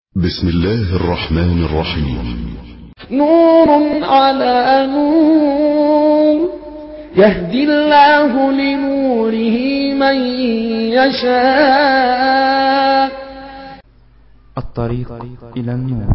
بسم الله الرحمن الرحيم نور على نور يهدي الله لنوره من يشاء الطريق إلى النور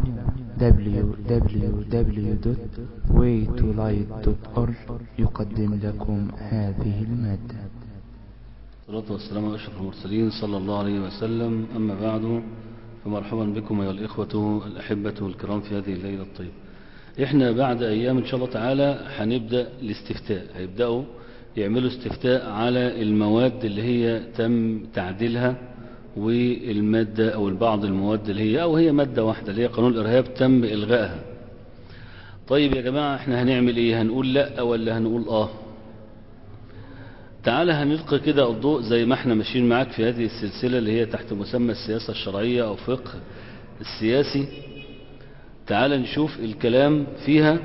www.waytolight.org يقدم لكم هذه المادة الصلاة والسلام على أشرف المرسلين صلى الله عليه وسلم أما بعد فمرحبا بكم أيها الإخوة الأحبة الكرام في هذه الليلة الطيبة إحنا بعد أيام إن شاء الله تعالى هنبدأ الاستفتاء هيبدأوا يعملوا استفتاء على المواد اللي هي تم تعديلها والمادة أو البعض المواد اللي هي أو هي مادة واحدة اللي هي قانون الإرهاب تم إلغائها طيب يا جماعة إحنا هنعمل إيه هنقول لأ ولا هنقول آه تعالى هنلقي كده الضوء زي ما احنا ماشيين معاك في هذه السلسلة اللي هي تحت مسمى السياسة الشرعية أو فقه السياسي تعالى نشوف الكلام فيها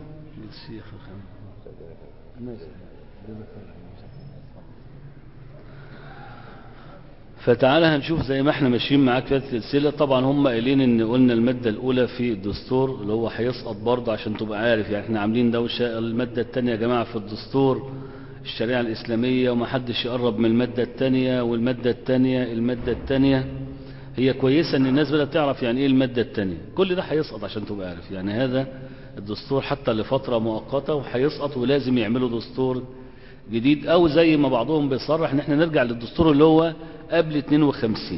فتعالى هنشوف زي ما احنا ماشيين معاك في هذه السلسلة طبعا هم قايلين ان قلنا المادة الاولى في الدستور اللي هو هيسقط برضه عشان تبقى عارف يعني احنا عاملين دوشة المادة الثانية يا جماعة في الدستور الشريعة الإسلامية ومحدش يقرب من المادة الثانية والمادة الثانية المادة الثانية هي كويسة ان الناس بدأت تعرف يعني ايه المادة الثانية كل ده هيسقط عشان تبقى عارف يعني هذا الدستور حتى لفترة مؤقتة وهيسقط ولازم يعملوا دستور جديد او زي ما بعضهم بيصرح ان احنا نرجع للدستور اللي هو قبل 52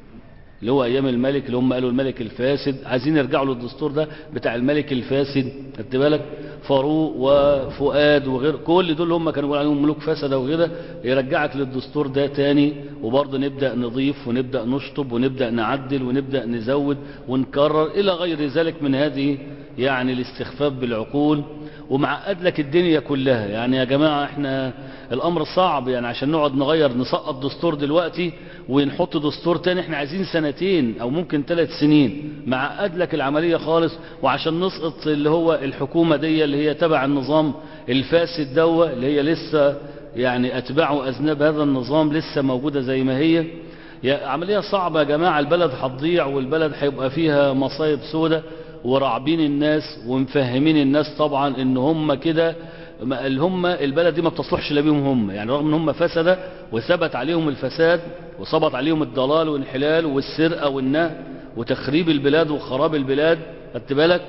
اللي هو ايام الملك اللي هم قالوا الملك الفاسد عايزين يرجعوا للدستور ده بتاع الملك الفاسد خدت بالك فاروق وفؤاد وغير كل دول هم كانوا بيقولوا عليهم ملوك فسدة وكده يرجعك للدستور ده تاني وبرضه نبدأ نضيف ونبدأ نشطب ونبدأ نعدل ونبدأ نزود ونكرر إلى غير ذلك من هذه يعني الاستخفاف بالعقول ومعقد لك الدنيا كلها يعني يا جماعة احنا الامر صعب يعني عشان نقعد نغير نسقط دستور دلوقتي ونحط دستور تاني احنا عايزين سنتين او ممكن ثلاث سنين معقد لك العملية خالص وعشان نسقط اللي هو الحكومة دي اللي هي تبع النظام الفاسد دوا اللي هي لسه يعني اتباع واذناب هذا النظام لسه موجودة زي ما هي يا عملية صعبة يا جماعة البلد هتضيع والبلد هيبقى فيها مصايب سودة ورعبين الناس ومفهمين الناس طبعا ان هم كده اللي هم البلد دي ما بتصلحش لا بيهم هم يعني رغم ان هم فسدة وثبت عليهم الفساد وثبت عليهم الضلال والانحلال والسرقة والنهب وتخريب البلاد وخراب البلاد خدت بالك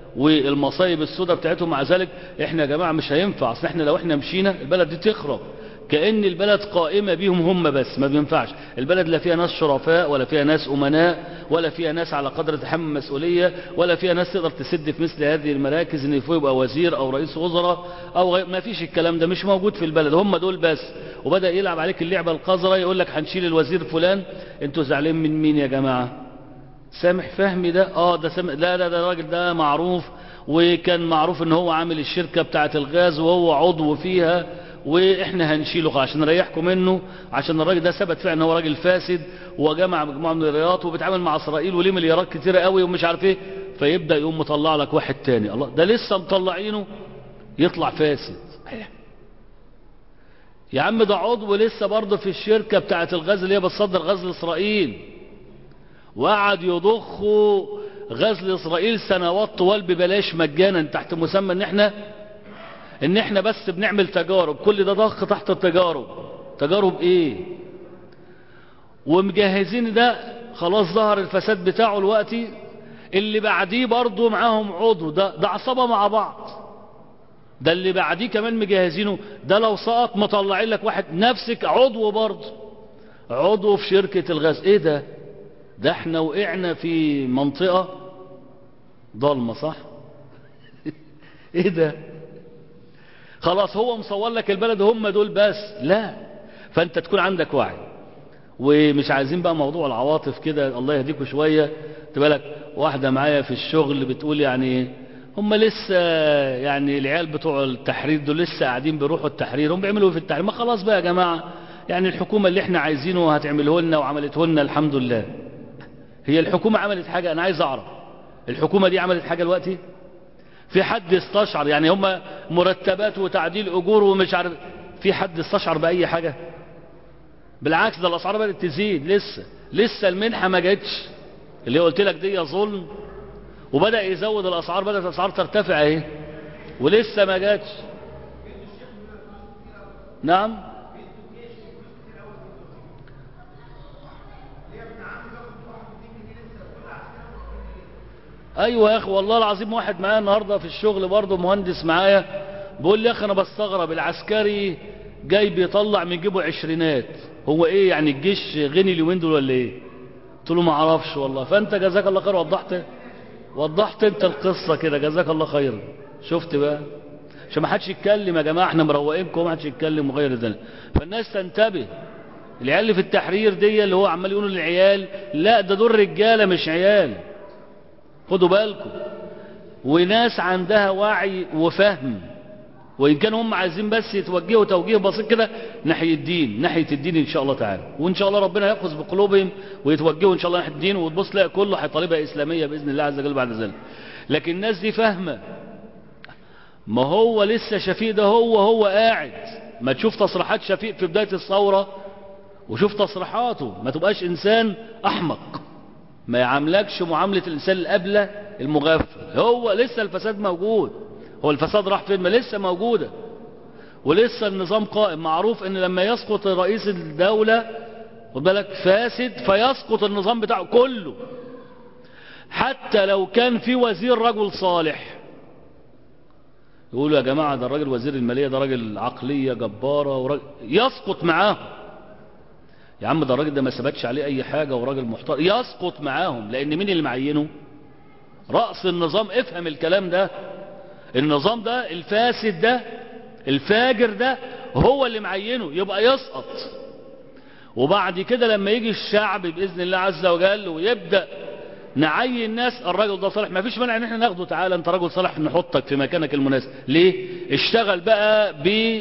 والمصايب السوداء بتاعتهم مع ذلك احنا يا جماعة مش هينفع اصل احنا لو احنا مشينا البلد دي تخرب كأن البلد قائمة بيهم هم بس ما بينفعش البلد لا فيها ناس شرفاء ولا فيها ناس أمناء ولا فيها ناس على قدر تحمل مسؤولية ولا فيها ناس تقدر تسد في مثل هذه المراكز ان فيه يبقى وزير او رئيس وزراء او غير ما فيش الكلام ده مش موجود في البلد هم دول بس وبدأ يلعب عليك اللعبة القذرة يقول لك هنشيل الوزير فلان انتوا زعلين من مين يا جماعة سامح فهمي ده اه ده سامح لا لا ده الراجل ده معروف وكان معروف ان هو عامل الشركة بتاعة الغاز وهو عضو فيها واحنا هنشيله عشان نريحكم منه عشان الراجل ده ثبت فعلا ان هو راجل فاسد وجمع مجموعه من الرياضات وبيتعامل مع اسرائيل وليه مليارات كتيره قوي ومش عارف ايه فيبدا يقوم مطلع لك واحد تاني الله ده لسه مطلعينه يطلع فاسد يا عم ده عضو لسه برضه في الشركه بتاعه الغاز اللي هي بتصدر غاز لاسرائيل وقعد يضخوا غاز لاسرائيل سنوات طوال ببلاش مجانا تحت مسمى ان احنا ان احنا بس بنعمل تجارب كل ده ضخ تحت التجارب تجارب ايه ومجهزين ده خلاص ظهر الفساد بتاعه الوقتي اللي بعديه برضه معاهم عضو ده ده عصابة مع بعض ده اللي بعديه كمان مجهزينه ده لو سقط مطلعين لك واحد نفسك عضو برضه عضو في شركة الغاز ايه ده ده احنا وقعنا في منطقة ضلمة صح ايه ده خلاص هو مصور لك البلد هم دول بس لا فانت تكون عندك وعي ومش عايزين بقى موضوع العواطف كده الله يهديكوا شوية تبالك واحدة معايا في الشغل بتقول يعني هم لسه يعني العيال بتوع التحرير دول لسه قاعدين بيروحوا التحرير هم بيعملوا في التحرير ما خلاص بقى يا جماعة يعني الحكومة اللي احنا عايزينه هتعمله لنا وعملته لنا الحمد لله هي الحكومة عملت حاجة انا عايز اعرف الحكومة دي عملت حاجة دلوقتي في حد استشعر يعني هم مرتبات وتعديل اجور ومش عارف في حد استشعر باي حاجة بالعكس ده الاسعار بدات تزيد لسه لسه المنحة ما جاتش اللي قلت لك دي ظلم وبدأ يزود الأسعار بدأت الأسعار ترتفع اهي ولسه ما جاتش نعم ايوه يا اخي والله العظيم واحد معايا النهارده في الشغل برضه مهندس معايا بيقول لي يا اخي انا بستغرب العسكري جاي بيطلع من جيبه عشرينات هو ايه يعني الجيش غني اليومين دول ولا ايه قلت له ما اعرفش والله فانت جزاك الله خير وضحت وضحت انت القصه كده جزاك الله خير شفت بقى عشان ما حدش يتكلم يا جماعه احنا مروقينكم ما حدش يتكلم وغير ذلك فالناس تنتبه العيال اللي في التحرير دي اللي هو عمال يقولوا للعيال لا ده دول رجاله مش عيال خدوا بالكم وناس عندها وعي وفهم وإن كانوا هم عايزين بس يتوجهوا توجيه بسيط كده ناحية الدين ناحية الدين إن شاء الله تعالى وإن شاء الله ربنا يأخذ بقلوبهم ويتوجهوا إن شاء الله ناحية الدين وتبص تلاقي كله هيطالبها إسلامية بإذن الله عز وجل بعد ذلك لكن الناس دي فاهمة ما هو لسه شفيق ده هو هو قاعد ما تشوف تصريحات شفيق في بداية الثورة وشوف تصريحاته ما تبقاش إنسان أحمق ما يعاملكش معاملة الإنسان الأبلة المغفل هو لسه الفساد موجود هو الفساد راح فين ما لسه موجودة ولسه النظام قائم معروف ان لما يسقط رئيس الدولة خد بالك فاسد فيسقط النظام بتاعه كله حتى لو كان في وزير رجل صالح يقولوا يا جماعة ده الراجل وزير المالية ده راجل عقلية جبارة وراجل يسقط معاه يا عم ده الراجل ده ما ثبتش عليه اي حاجة وراجل محترم يسقط معاهم لان مين اللي معينه رأس النظام افهم الكلام ده النظام ده الفاسد ده الفاجر ده هو اللي معينه يبقى يسقط وبعد كده لما يجي الشعب بإذن الله عز وجل ويبدأ نعين ناس الراجل ده صالح ما فيش مانع ان احنا ناخده تعالى انت راجل صالح نحطك في مكانك المناسب ليه اشتغل بقى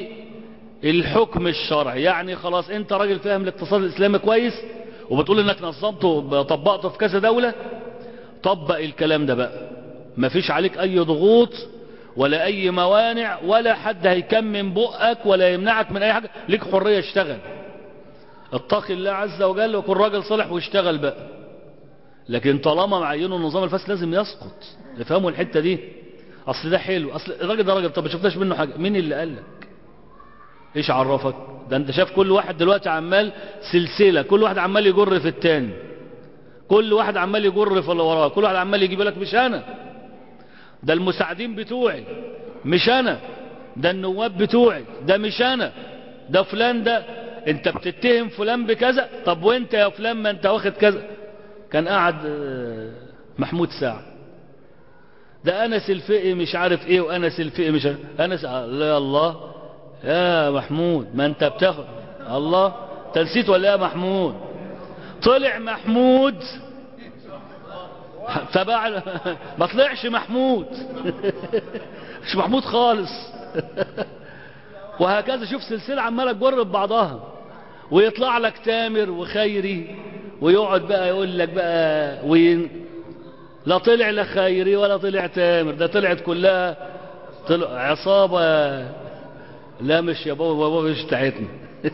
بالحكم الشرعي يعني خلاص انت راجل فاهم الاقتصاد الاسلامي كويس وبتقول انك نظمته طبقته في كذا دولة طبق الكلام ده بقى ما فيش عليك اي ضغوط ولا اي موانع ولا حد هيكمم بقك ولا يمنعك من اي حاجة ليك حرية اشتغل اتقي الله عز وجل وكن راجل صالح واشتغل بقى لكن طالما معينه النظام الفاسد لازم يسقط افهموا الحتة دي اصل ده حلو اصل الراجل ده راجل طب ما شفناش منه حاجة مين اللي قال لك ايش عرفك ده انت شاف كل واحد دلوقتي عمال سلسلة كل واحد عمال يجر في التاني كل واحد عمال يجر في اللي وراه كل واحد عمال يجيب لك مش انا ده المساعدين بتوعي مش انا ده النواب بتوعي ده مش انا ده فلان ده انت بتتهم فلان بكذا طب وانت يا فلان ما انت واخد كذا كان قاعد محمود ساعة ده انس الفقي مش عارف ايه وانس الفقي مش عارف انس لا الله يا محمود ما انت بتاخد الله تنسيت ولا يا محمود طلع محمود فبع ما طلعش محمود مش محمود خالص وهكذا شوف سلسلة عمالة تجر ببعضها ويطلع لك تامر وخيري ويقعد بقى يقول لك بقى وين لا طلع لا خيري ولا طلع تامر ده طلعت كلها طلع عصابة لا مش يا بابا بابا مش بتاعتنا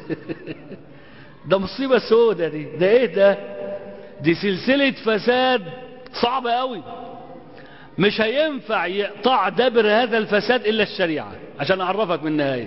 ده مصيبة سودة دي ده ايه ده دي سلسلة فساد صعبة قوي مش هينفع يقطع دبر هذا الفساد الا الشريعة عشان اعرفك من النهاية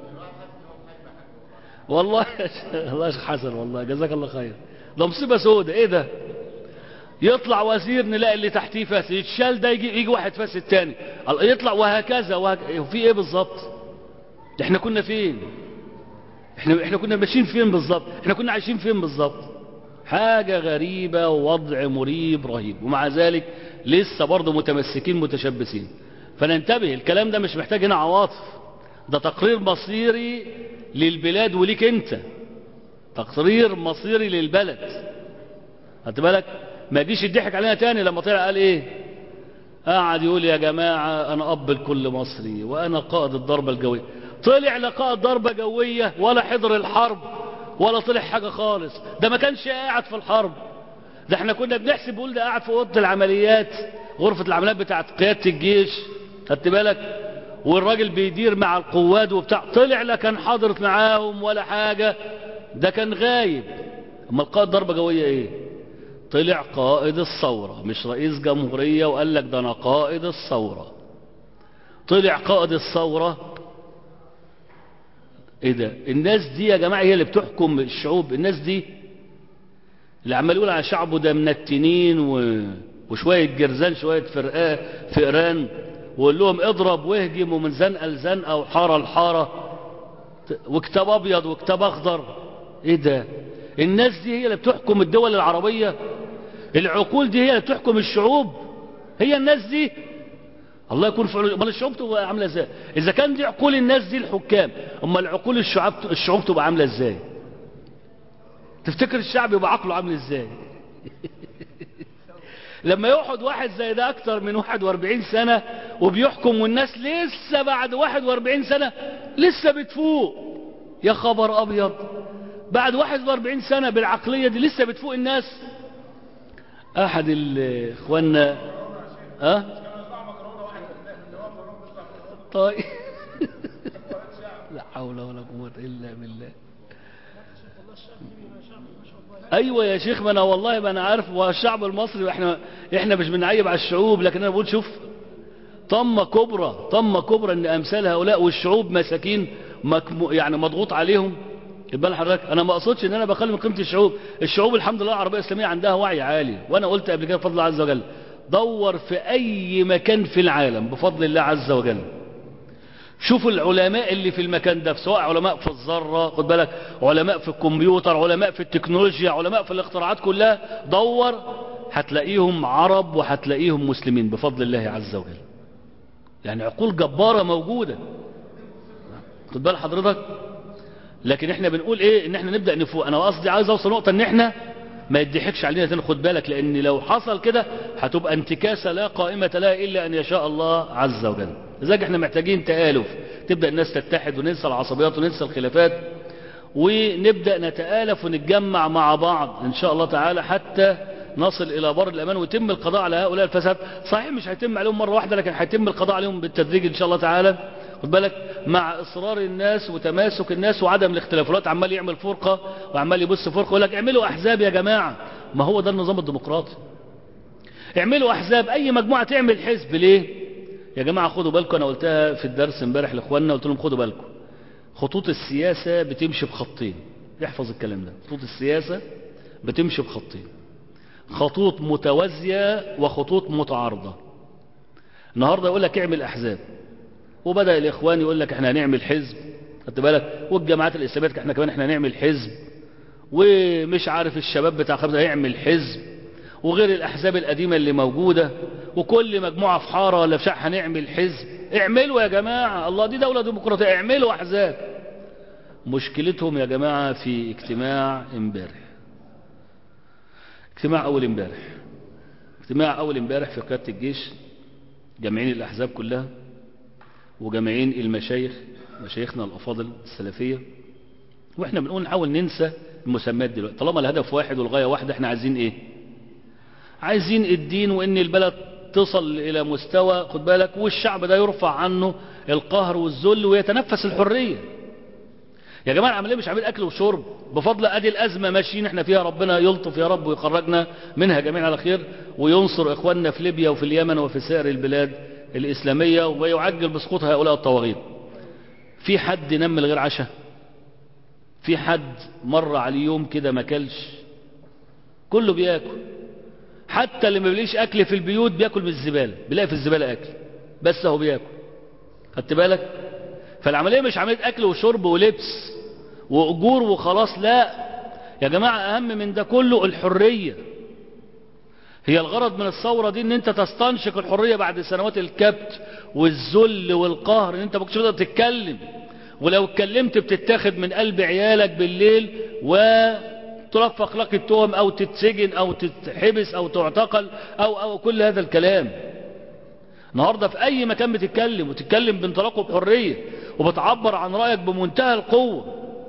والله الله يا شيخ حسن والله جزاك الله خير ده مصيبة سودة ايه ده يطلع وزير نلاقي اللي تحتيه فاسد يتشال ده يجي, يجي واحد فاسد تاني يطلع وهكذا وهكذا في ايه بالظبط احنا كنا فين احنا احنا كنا ماشيين فين بالظبط احنا كنا عايشين فين بالظبط حاجة غريبة ووضع مريب رهيب ومع ذلك لسه برضه متمسكين متشبثين فننتبه الكلام ده مش محتاج هنا عواطف ده تقرير مصيري للبلاد وليك انت تقرير مصيري للبلد خدت بالك ما يجيش يضحك علينا تاني لما طلع قال ايه قعد يقول يا جماعة انا اب لكل مصري وانا قائد الضربة الجوية طلع لا قائد ضربة جوية ولا حضر الحرب ولا طلع حاجة خالص ده ما كانش قاعد في الحرب ده احنا كنا بنحسب بقول ده قاعد في اوضه العمليات غرفة العمليات بتاعت قيادة الجيش خدت بالك والراجل بيدير مع القواد وبتاع طلع لا كان حاضر معاهم ولا حاجة ده كان غايب اما القائد ضربة جوية ايه طلع قائد الثورة مش رئيس جمهورية وقال لك ده أنا قائد الثورة طلع قائد الثورة ايه ده الناس دي يا جماعة هي اللي بتحكم الشعوب الناس دي اللي عمال يقول على شعبه ده من التنين و... وشوية جرزان شوية فرقاه فئران ويقول لهم اضرب واهجم ومن زنقة لزنقة وحارة لحارة وكتاب ابيض وكتاب اخضر ايه ده الناس دي هي اللي بتحكم الدول العربية العقول دي هي اللي بتحكم الشعوب هي الناس دي الله يكون في عون امال الشعوب تبقى عامله ازاي اذا كان دي عقول الناس دي الحكام امال عقول الشعوب الشعوب تبقى عامله ازاي تفتكر الشعب يبقى عقله عامل ازاي لما يقعد واحد زي ده اكتر من 41 سنة وبيحكم والناس لسه بعد 41 سنة لسه بتفوق يا خبر ابيض بعد 41 سنة بالعقلية دي لسه بتفوق الناس احد اخواننا اه طيب لا حول ولا قوة الا بالله ايوه يا شيخ ما انا والله ما انا عارف والشعب المصري احنا احنا مش بنعيب على الشعوب لكن انا بقول شوف طمة كبرى طمة كبرى ان امثال هؤلاء والشعوب مساكين مكمو يعني مضغوط عليهم يبقى حضرتك انا ما اقصدش ان انا بقلل من قيمه الشعوب الشعوب الحمد لله العربيه الاسلاميه عندها وعي عالي وانا قلت قبل كده بفضل الله عز وجل دور في اي مكان في العالم بفضل الله عز وجل شوفوا العلماء اللي في المكان ده سواء علماء في الذرة خد بالك علماء في الكمبيوتر علماء في التكنولوجيا علماء في الاختراعات كلها دور هتلاقيهم عرب وهتلاقيهم مسلمين بفضل الله عز وجل يعني عقول جبارة موجودة خد بال حضرتك لكن احنا بنقول ايه ان احنا نبدأ نفوق انا قصدي عايز اوصل نقطة ان احنا ما يضحكش علينا تاني خد بالك لان لو حصل كده هتبقى انتكاسة لا قائمة لها الا ان يشاء الله عز وجل لذلك احنا محتاجين تآلف تبدأ الناس تتحد وننسى العصبيات وننسى الخلافات ونبدأ نتآلف ونتجمع مع بعض ان شاء الله تعالى حتى نصل الى بر الامان ويتم القضاء على هؤلاء الفساد صحيح مش هيتم عليهم مرة واحدة لكن هيتم القضاء عليهم بالتدريج ان شاء الله تعالى خد بالك مع اصرار الناس وتماسك الناس وعدم الاختلاف الوقت عمال يعمل فرقة وعمال يبص فرقة يقول لك اعملوا احزاب يا جماعة ما هو ده النظام الديمقراطي اعملوا احزاب اي مجموعة تعمل حزب ليه يا جماعة خدوا بالكم انا قلتها في الدرس امبارح لاخواننا قلت لهم خدوا بالكم خطوط السياسة بتمشي بخطين احفظ الكلام ده خطوط السياسة بتمشي بخطين خطوط متوازية وخطوط متعارضة النهاردة يقول لك اعمل احزاب وبدأ الاخوان يقول لك احنا هنعمل حزب خدت بالك والجماعات الاسلامية احنا كمان احنا هنعمل حزب ومش عارف الشباب بتاع خمسة هيعمل حزب وغير الاحزاب القديمة اللي موجودة وكل مجموعة في حارة ولا في شقة هنعمل حزب اعملوا يا جماعة الله دي دولة ديمقراطية اعملوا احزاب مشكلتهم يا جماعة في اجتماع امبارح اجتماع اول امبارح اجتماع اول امبارح في قيادة الجيش جامعين الاحزاب كلها وجامعين المشايخ مشايخنا الافاضل السلفية واحنا بنقول نحاول ننسى المسميات دلوقتي طالما الهدف واحد والغاية واحدة احنا عايزين ايه عايزين الدين وان البلد تصل الى مستوى خد بالك والشعب ده يرفع عنه القهر والذل ويتنفس الحرية يا جماعة العملية مش عامل اكل وشرب بفضل ادي الازمة ماشيين احنا فيها ربنا يلطف يا رب ويخرجنا منها جميعا على خير وينصر اخواننا في ليبيا وفي اليمن وفي سائر البلاد الاسلامية ويعجل بسقوط هؤلاء الطواغيت في حد نم من غير عشاء في حد مر عليه يوم كده ما كلش كله بياكل حتى اللي ما بيلاقيش اكل في البيوت بياكل من الزباله بيلاقي في الزباله اكل بس هو بياكل خدت بالك فالعمليه مش عمليه اكل وشرب ولبس واجور وخلاص لا يا جماعه اهم من ده كله الحريه هي الغرض من الثوره دي ان انت تستنشق الحريه بعد سنوات الكبت والذل والقهر ان انت ما كنتش تقدر تتكلم ولو اتكلمت بتتاخد من قلب عيالك بالليل و ترفق لك التهم او تتسجن او تتحبس او تعتقل او او كل هذا الكلام النهاردة في اي مكان بتتكلم وتتكلم بانطلاق وبحرية وبتعبر عن رأيك بمنتهى القوة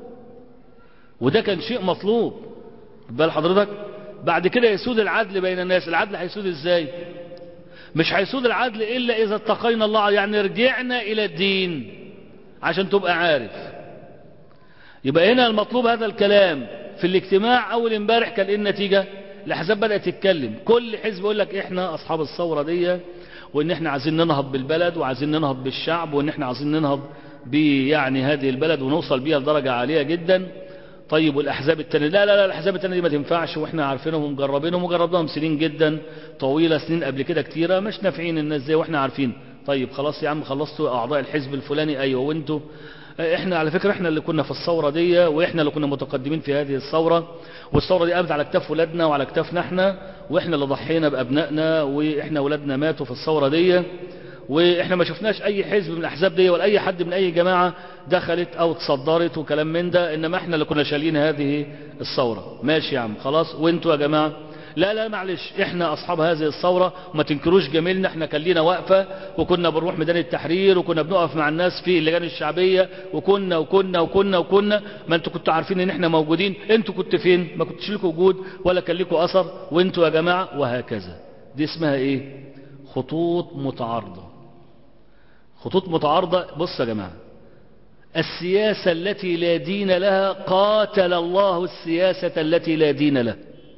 وده كان شيء مطلوب بال حضرتك بعد كده يسود العدل بين الناس العدل هيسود ازاي مش هيسود العدل الا اذا اتقينا الله يعني رجعنا الى الدين عشان تبقى عارف يبقى هنا المطلوب هذا الكلام في الاجتماع اول امبارح كان ايه النتيجة الاحزاب بدات تتكلم كل حزب يقول لك احنا اصحاب الثوره دي وان احنا عايزين ننهض بالبلد وعايزين ننهض بالشعب وان احنا عايزين ننهض بيعني هذه البلد ونوصل بيها لدرجه عاليه جدا طيب والاحزاب التانية لا لا لا الاحزاب التانية دي ما تنفعش واحنا عارفينهم ومجربينهم وجربناهم سنين جدا طويله سنين قبل كده كتيره مش نافعين الناس زي واحنا عارفين طيب خلاص يا عم خلصتوا اعضاء الحزب الفلاني ايوه وانتوا احنا على فكرة احنا اللي كنا في الثورة دي واحنا اللي كنا متقدمين في هذه الثورة والثورة دي قامت على كتاف ولادنا وعلى كتافنا احنا واحنا اللي ضحينا بابنائنا واحنا ولادنا ماتوا في الثورة دي واحنا ما شفناش اي حزب من الاحزاب دي ولا اي حد من اي جماعة دخلت او تصدرت وكلام من ده انما احنا اللي كنا شايلين هذه الثورة ماشي يا عم خلاص وانتوا يا جماعة لا لا معلش احنا اصحاب هذه الثورة وما تنكروش جميلنا احنا كان لينا وقفة وكنا بنروح ميدان التحرير وكنا بنقف مع الناس في اللجان الشعبية وكنا وكنا وكنا وكنا ما انتوا كنتوا عارفين ان احنا موجودين انتوا كنتوا فين ما كنتش لكم وجود ولا كان لكم اثر وانتوا يا جماعة وهكذا دي اسمها ايه خطوط متعارضة خطوط متعارضة بص يا جماعة السياسة التي لا دين لها قاتل الله السياسة التي لا دين لها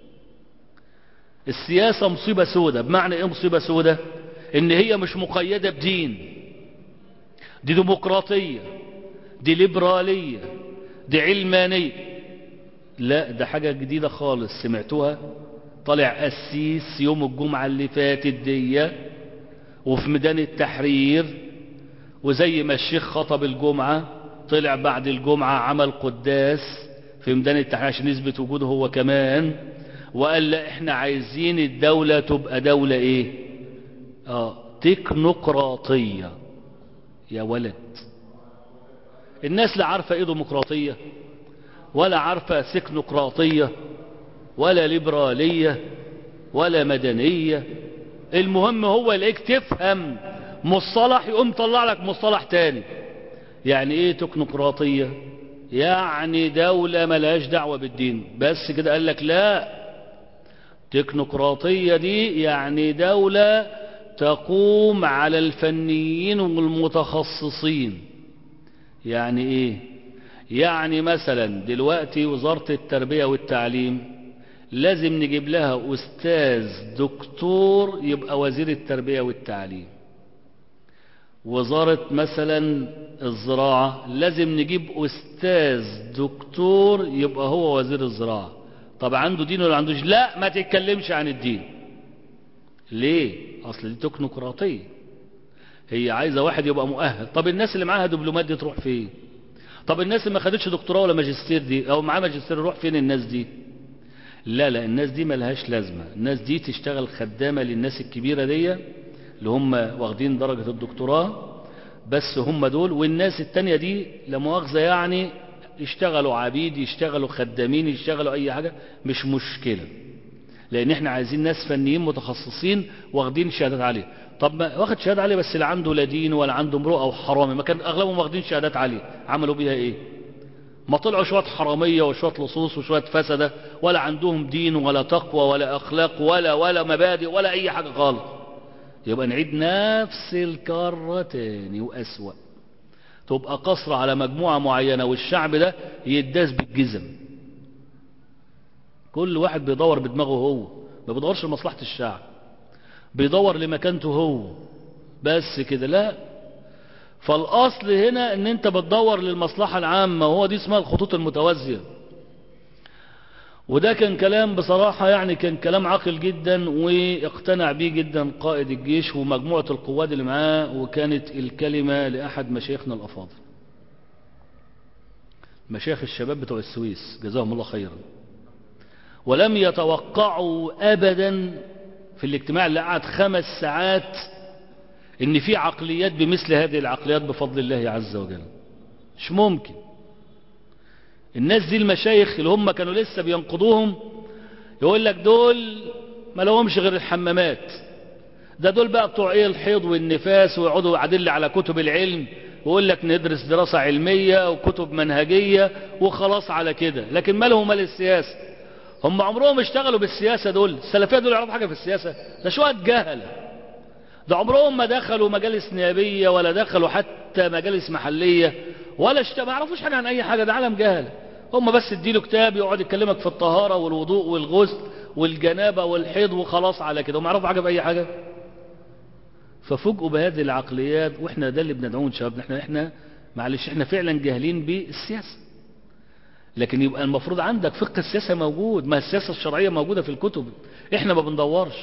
السياسة مصيبة سودة بمعنى ايه مصيبة سودة ان هي مش مقيدة بدين دي ديمقراطية دي ليبرالية دي علمانية لا ده حاجة جديدة خالص سمعتوها طلع قسيس يوم الجمعة اللي فاتت دي وفي ميدان التحرير وزي ما الشيخ خطب الجمعة طلع بعد الجمعة عمل قداس في ميدان التحرير عشان يثبت وجوده هو كمان وقال لا احنا عايزين الدولة تبقى دولة ايه اه تكنوقراطية يا ولد الناس لا عارفة ايه ديمقراطية ولا عارفة سكنوقراطية ولا ليبرالية ولا مدنية المهم هو يلاقيك تفهم مصطلح يقوم طلع لك مصطلح تاني يعني ايه تكنوقراطية يعني دولة ملهاش دعوة بالدين بس كده قال لك لا تكنوقراطية دي يعني دولة تقوم على الفنيين والمتخصصين يعني ايه يعني مثلا دلوقتي وزارة التربية والتعليم لازم نجيب لها أستاذ دكتور يبقى وزير التربية والتعليم وزارة مثلا الزراعة لازم نجيب أستاذ دكتور يبقى هو وزير الزراعة طب عنده دين ولا عندوش لا ما تتكلمش عن الدين ليه أصل دي تكنوقراطية هي عايزة واحد يبقى مؤهل طب الناس اللي معاها دبلومات دي تروح فين طب الناس اللي ما خدتش دكتوراه ولا ماجستير دي او معاه ماجستير يروح فين الناس دي لا لا الناس دي ملهاش لازمة الناس دي تشتغل خدامة للناس الكبيرة دي اللي هم واخدين درجة الدكتوراه بس هم دول والناس التانية دي لمؤاخذة يعني يشتغلوا عبيد يشتغلوا خدامين يشتغلوا اي حاجة مش مشكلة لان احنا عايزين ناس فنيين متخصصين واخدين شهادات عالية طب ما واخد شهادة عالية بس لا عنده لا دين ولا عنده امرؤة او حرامي ما كان اغلبهم واخدين شهادات عالية عملوا بيها ايه ما طلعوا شوية حرامية وشوية لصوص وشوية فسدة ولا عندهم دين ولا تقوى ولا اخلاق ولا ولا مبادئ ولا اي حاجة خالص يبقى نعيد نفس الكرة تاني واسوأ تبقى قصر على مجموعة معينة والشعب ده يداس بالجزم كل واحد بيدور بدماغه هو ما بيدورش لمصلحة الشعب بيدور لمكانته هو بس كده لا فالاصل هنا ان انت بتدور للمصلحة العامة وهو دي اسمها الخطوط المتوازية وده كان كلام بصراحة يعني كان كلام عاقل جدا واقتنع بيه جدا قائد الجيش ومجموعة القواد اللي معاه وكانت الكلمة لأحد مشايخنا الأفاضل مشايخ الشباب بتوع السويس جزاهم الله خيرا ولم يتوقعوا أبدا في الاجتماع اللي قعد خمس ساعات ان في عقليات بمثل هذه العقليات بفضل الله عز وجل مش ممكن الناس دي المشايخ اللي هم كانوا لسه بينقضوهم يقول لك دول ما لهمش غير الحمامات ده دول بقى بتوع ايه الحيض والنفاس ويقعدوا قاعدين على كتب العلم ويقول لك ندرس دراسة علمية وكتب منهجية وخلاص على كده لكن ما لهم مال السياسة هم عمرهم اشتغلوا بالسياسة دول السلفية دول يعرفوا حاجة في السياسة ده شوية جهلة ده عمرهم ما دخلوا مجالس نيابية ولا دخلوا حتى مجالس محلية ولا اشت... ما يعرفوش حاجة عن اي حاجة ده عالم جهل هم بس اديله كتاب يقعد يكلمك في الطهارة والوضوء والغسل والجنابة والحيض وخلاص على كده وما يعرفوا حاجة بأي حاجة ففوجئوا بهذه العقليات واحنا ده اللي بندعوه شبابنا احنا احنا معلش احنا فعلا جاهلين بالسياسة لكن يبقى المفروض عندك فقه السياسة موجود ما السياسة الشرعية موجودة في الكتب احنا ما بندورش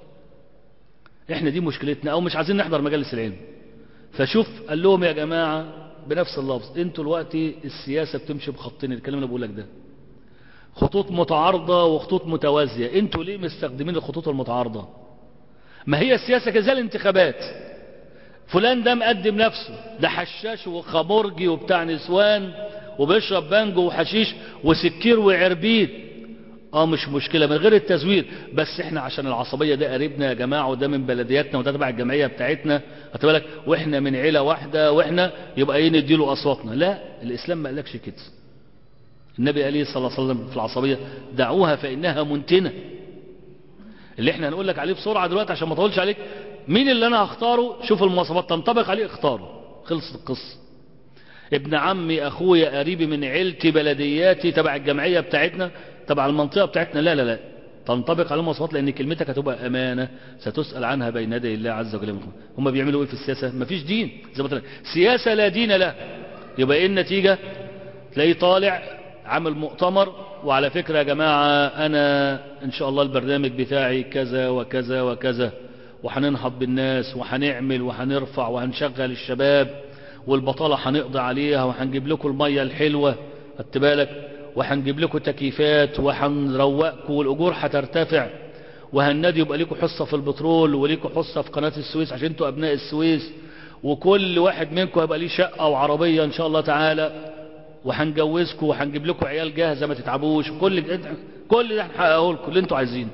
احنا دي مشكلتنا او مش عايزين نحضر مجالس العلم فشوف قال لهم يا جماعة بنفس اللفظ انتوا الوقت السياسة بتمشي بخطين الكلام اللي بقول لك ده خطوط متعارضة وخطوط متوازية انتوا ليه مستخدمين الخطوط المتعارضة ما هي السياسة كذا الانتخابات فلان ده مقدم نفسه ده حشاش وخمرجي وبتاع نسوان وبيشرب بانجو وحشيش وسكير وعربيد اه مش مشكلة من غير التزوير بس احنا عشان العصبية ده قريبنا يا جماعة وده من بلدياتنا وده تبع الجمعية بتاعتنا بالك واحنا من عيلة واحدة واحنا يبقى ايه نديله اصواتنا لا الاسلام ما قالكش كده النبي عليه الصلاة والسلام في العصبية دعوها فإنها منتنة اللي احنا هنقول لك عليه بسرعة دلوقتي عشان ما اطولش عليك مين اللي انا هختاره شوف المواصفات تنطبق عليه اختاره خلصت القصة ابن عمي اخويا قريبي من عيلتي بلدياتي تبع الجمعية بتاعتنا تبع المنطقة بتاعتنا لا لا لا تنطبق على المواصفات لان كلمتك هتبقى امانة ستسأل عنها بين يدي الله عز وجل هم بيعملوا ايه في السياسة مفيش دين زي ما سياسة لا دين له يبقى ايه النتيجة تلاقيه طالع عامل مؤتمر وعلى فكرة يا جماعة أنا إن شاء الله البرنامج بتاعي كذا وكذا وكذا وهننهض بالناس وهنعمل وهنرفع وهنشغل الشباب والبطالة هنقضي عليها وهنجيب لكم المية الحلوة خدت بالك وهنجيب لكم تكييفات وهنروقكم والأجور هترتفع وهالنادي يبقى لكم حصة في البترول وليكم حصة في قناة السويس عشان انتوا أبناء السويس وكل واحد منكم هيبقى ليه شقة وعربية إن شاء الله تعالى وهنجوزكم وهنجيب لكم عيال جاهزه ما تتعبوش كل كل ده هنحققه لكم اللي انتوا عايزينه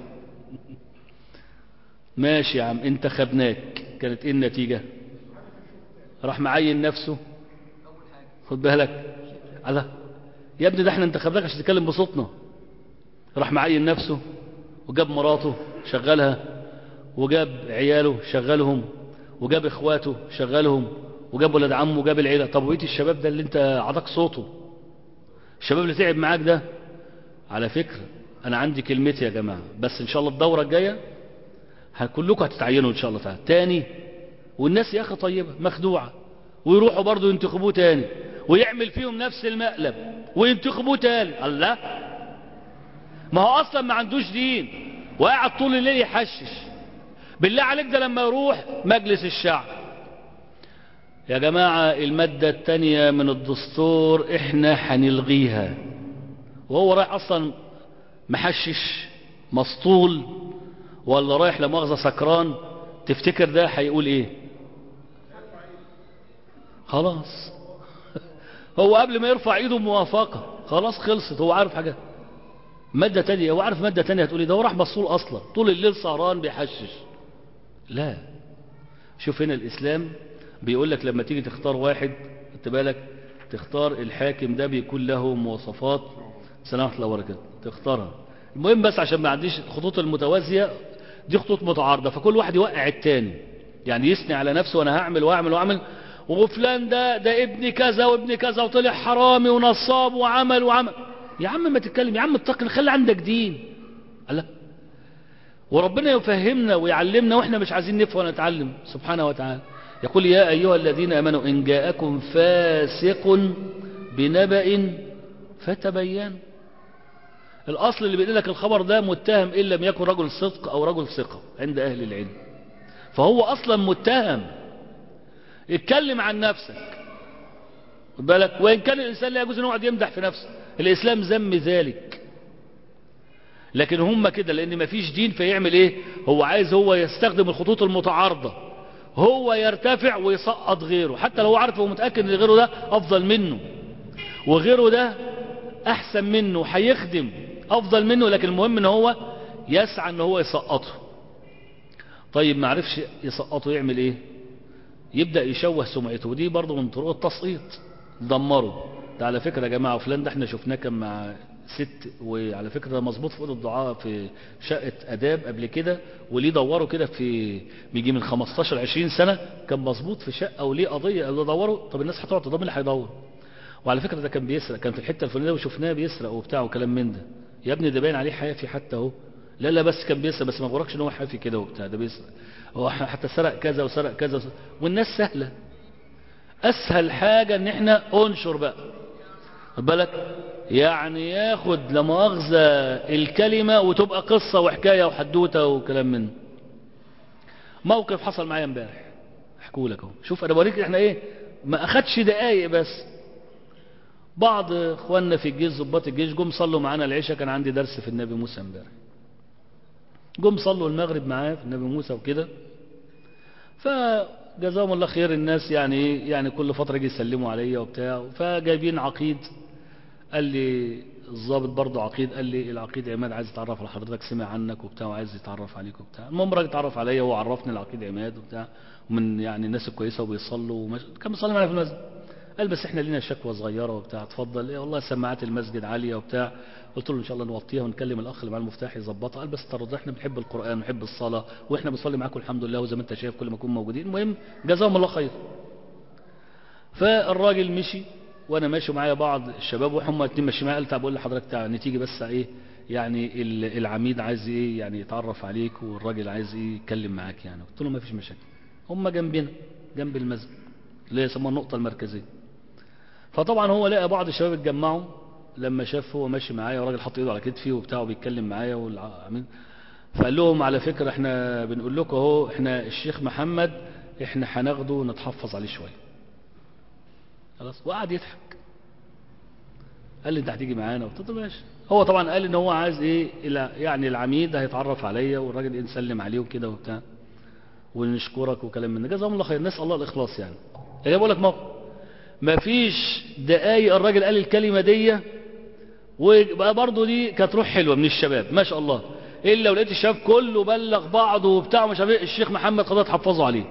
ماشي يا عم انتخبناك كانت ايه النتيجه راح معين نفسه خد بالك على يا ابني ده احنا انتخبناك عشان تتكلم بصوتنا راح معين نفسه وجاب مراته شغلها وجاب عياله شغلهم وجاب اخواته شغلهم وجاب ولاد عمه وجاب العيلة طب وإيه الشباب ده اللي انت عطاك صوته الشباب اللي تعب معاك ده على فكرة انا عندي كلمتي يا جماعة بس ان شاء الله الدورة الجاية كلكم هتتعينوا ان شاء الله تعالى تاني والناس يا اخي طيبة مخدوعة ويروحوا برضو ينتخبوه تاني ويعمل فيهم نفس المقلب وينتخبوه تاني الله ما هو اصلا ما عندوش دين وقاعد طول الليل يحشش بالله عليك ده لما يروح مجلس الشعب يا جماعة المادة التانية من الدستور احنا هنلغيها وهو رايح اصلا محشش مسطول ولا رايح لمؤاخذة سكران تفتكر ده هيقول ايه خلاص هو قبل ما يرفع ايده موافقة خلاص خلصت هو عارف حاجة مادة تانية هو عارف مادة تانية هتقول ايه ده هو راح مسطول اصلا طول الليل سهران بيحشش لا شوف هنا الاسلام بيقول لك لما تيجي تختار واحد خدت بالك تختار الحاكم ده بيكون له مواصفات سلام الله وبركاته تختارها المهم بس عشان ما عنديش الخطوط المتوازية دي خطوط متعارضة فكل واحد يوقع التاني يعني يثني على نفسه وانا هعمل واعمل واعمل وفلان ده ده ابني كذا وابني كذا وطلع حرامي ونصاب وعمل وعمل يا عم ما تتكلم يا عم اتقي خلي عندك دين الله وربنا يفهمنا ويعلمنا واحنا مش عايزين نفهم ونتعلم سبحانه وتعالى يقول يا أيها الذين أمنوا إن جاءكم فاسق بنبأ فتبينوا الأصل اللي بيقول لك الخبر ده متهم إن لم يكن رجل صدق أو رجل ثقة عند أهل العلم فهو أصلا متهم اتكلم عن نفسك بالك وإن كان الإنسان لا يجوز أن يقعد يمدح في نفسه الإسلام ذم ذلك لكن هم كده لأن مفيش دين فيعمل إيه هو عايز هو يستخدم الخطوط المتعارضة هو يرتفع ويسقط غيره حتى لو عارف ومتأكد ان غيره ده افضل منه وغيره ده احسن منه هيخدم افضل منه لكن المهم ان هو يسعى ان هو يسقطه طيب ما عرفش يسقطه يعمل ايه يبدأ يشوه سمعته ودي برضه من طرق التسقيط دمره ده على فكرة يا جماعة فلان ده احنا شفناه كان مع ست وعلى فكرة ده مظبوط في أوضة الدعاء في شقة أداب قبل كده وليه دوروا كده في بيجي من 15 20 سنة كان مظبوط في شقة وليه قضية دوروا طب الناس هتقعد تضمن اللي هيدور وعلى فكرة ده كان بيسرق كان في الحتة الفلانية وشفناه بيسرق وبتاع وكلام من ده يا ابني ده باين عليه حيافي حتى اهو لا لا بس كان بيسرق بس ما غركش ان هو حافي كده وبتاع ده بيسرق هو حتى سرق كذا وسرق كذا وسرق. والناس سهله اسهل حاجه ان احنا انشر بقى خد بالك يعني ياخد لمؤاخذة الكلمة وتبقى قصة وحكاية وحدوتة وكلام منه موقف حصل معايا امبارح احكوا لك اهو شوف انا بوريك احنا ايه ما اخدش دقايق بس بعض اخواننا في الجيش ضباط الجيش جم صلوا معانا العشاء كان عندي درس في النبي موسى امبارح جم صلوا المغرب معاه في النبي موسى وكده فجزاهم الله خير الناس يعني ايه يعني كل فتره يجي يسلموا عليا وبتاع فجايبين عقيد قال لي الضابط برضه عقيد قال لي العقيد عماد عايز يتعرف على حضرتك سمع عنك وبتاع وعايز يتعرف عليك وبتاع المهم الراجل اتعرف عليا وهو عرفني العقيد عماد وبتاع ومن يعني الناس الكويسه وبيصلوا ومش... كان بيصلي معايا في المسجد قال بس احنا لينا شكوى صغيره وبتاع اتفضل ايه والله سماعات المسجد عاليه وبتاع قلت له ان شاء الله نوطيها ونكلم الاخ اللي معاه المفتاح يظبطها قال بس ترضى احنا بنحب القران ونحب الصلاه واحنا بنصلي معاكم الحمد لله وزي ما انت شايف كل ما نكون موجودين المهم جزاهم الله خير فالراجل مشي وانا ماشي معايا بعض الشباب وهم اتنين ماشيين معايا قلت بقول لحضرتك تعالى تيجي بس ايه يعني ال- العميد عايز ايه يعني يتعرف عليك والراجل عايز ايه يتكلم معاك يعني قلت له ما فيش مشاكل هم جنبنا جنب المسجد اللي هي يسموها النقطه المركزيه فطبعا هو لقى بعض الشباب اتجمعوا لما شاف هو ماشي معايا وراجل حاطط ايده على كتفي وبتاع وبيتكلم معايا والعميد فقال لهم على فكره احنا بنقول لكم اهو احنا الشيخ محمد احنا هناخده نتحفظ عليه شويه خلاص وقعد يضحك قال لي انت هتيجي معانا قلت له ماشي هو طبعا قال ان هو عايز ايه إلى- يعني العميد هيتعرف عليا والراجل ايه نسلم عليه وكده وبتاع ونشكرك وكلام من ده جزاهم الله خير نسال الله الاخلاص يعني انا بقول لك موقف مفيش دقايق الراجل قال الكلمه دي وبقى برضه دي كانت روح حلوه من الشباب ما شاء الله الا ولقيت الشباب كله بلغ بعضه وبتاع مش عارف ايه الشيخ محمد خلاص حفظوا عليه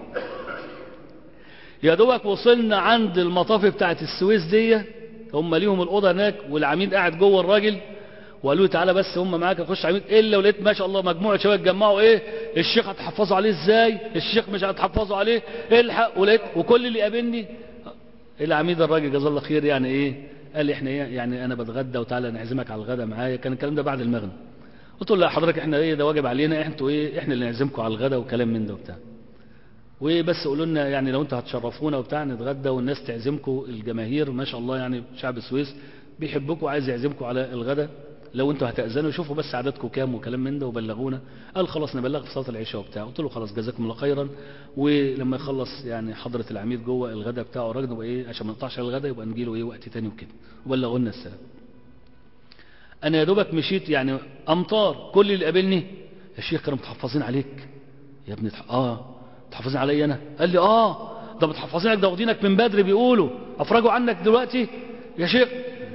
يا دوبك وصلنا عند المطافي بتاعت السويس دي هم ليهم الاوضه هناك والعميد قاعد جوه الراجل وقالوا لي تعالى بس هم معاك اخش عميد الا ولقيت ما شاء الله مجموعه شباب اتجمعوا ايه الشيخ هتحفظوا عليه ازاي الشيخ مش هتحفظوا عليه الحق ولقيت وكل اللي قابلني العميد الراجل جزاه الله خير يعني ايه قال لي احنا ايه يعني انا بتغدى وتعالى نعزمك على الغدا معايا كان الكلام ده بعد المغرب قلت له لا حضرتك احنا ايه ده واجب علينا انتوا ايه احنا اللي نعزمكم على الغدا وكلام من ده وبتاع وبس قولوا لنا يعني لو انتوا هتشرفونا وبتاع نتغدى والناس تعزمكم الجماهير ما شاء الله يعني شعب السويس بيحبكم وعايز يعزمكم على الغدا لو انتوا هتأذنوا شوفوا بس عددكم كام وكلام من ده وبلغونا قال خلاص نبلغ في صلاه العشاء وبتاع قلت له خلاص جزاكم الله خيرا ولما يخلص يعني حضره العميد جوه الغدا بتاعه الراجل يبقى ايه عشان ما نقطعش على الغدا يبقى نجي له ايه وقت تاني وكده وبلغوا لنا السلام انا يا دوبك مشيت يعني امطار كل اللي قابلني يا شيخ كانوا متحفظين عليك يا ابني تح... اه متحفظين عليا انا قال لي اه ده متحفظين عليك ده واخدينك من بدري بيقولوا افرجوا عنك دلوقتي يا شيخ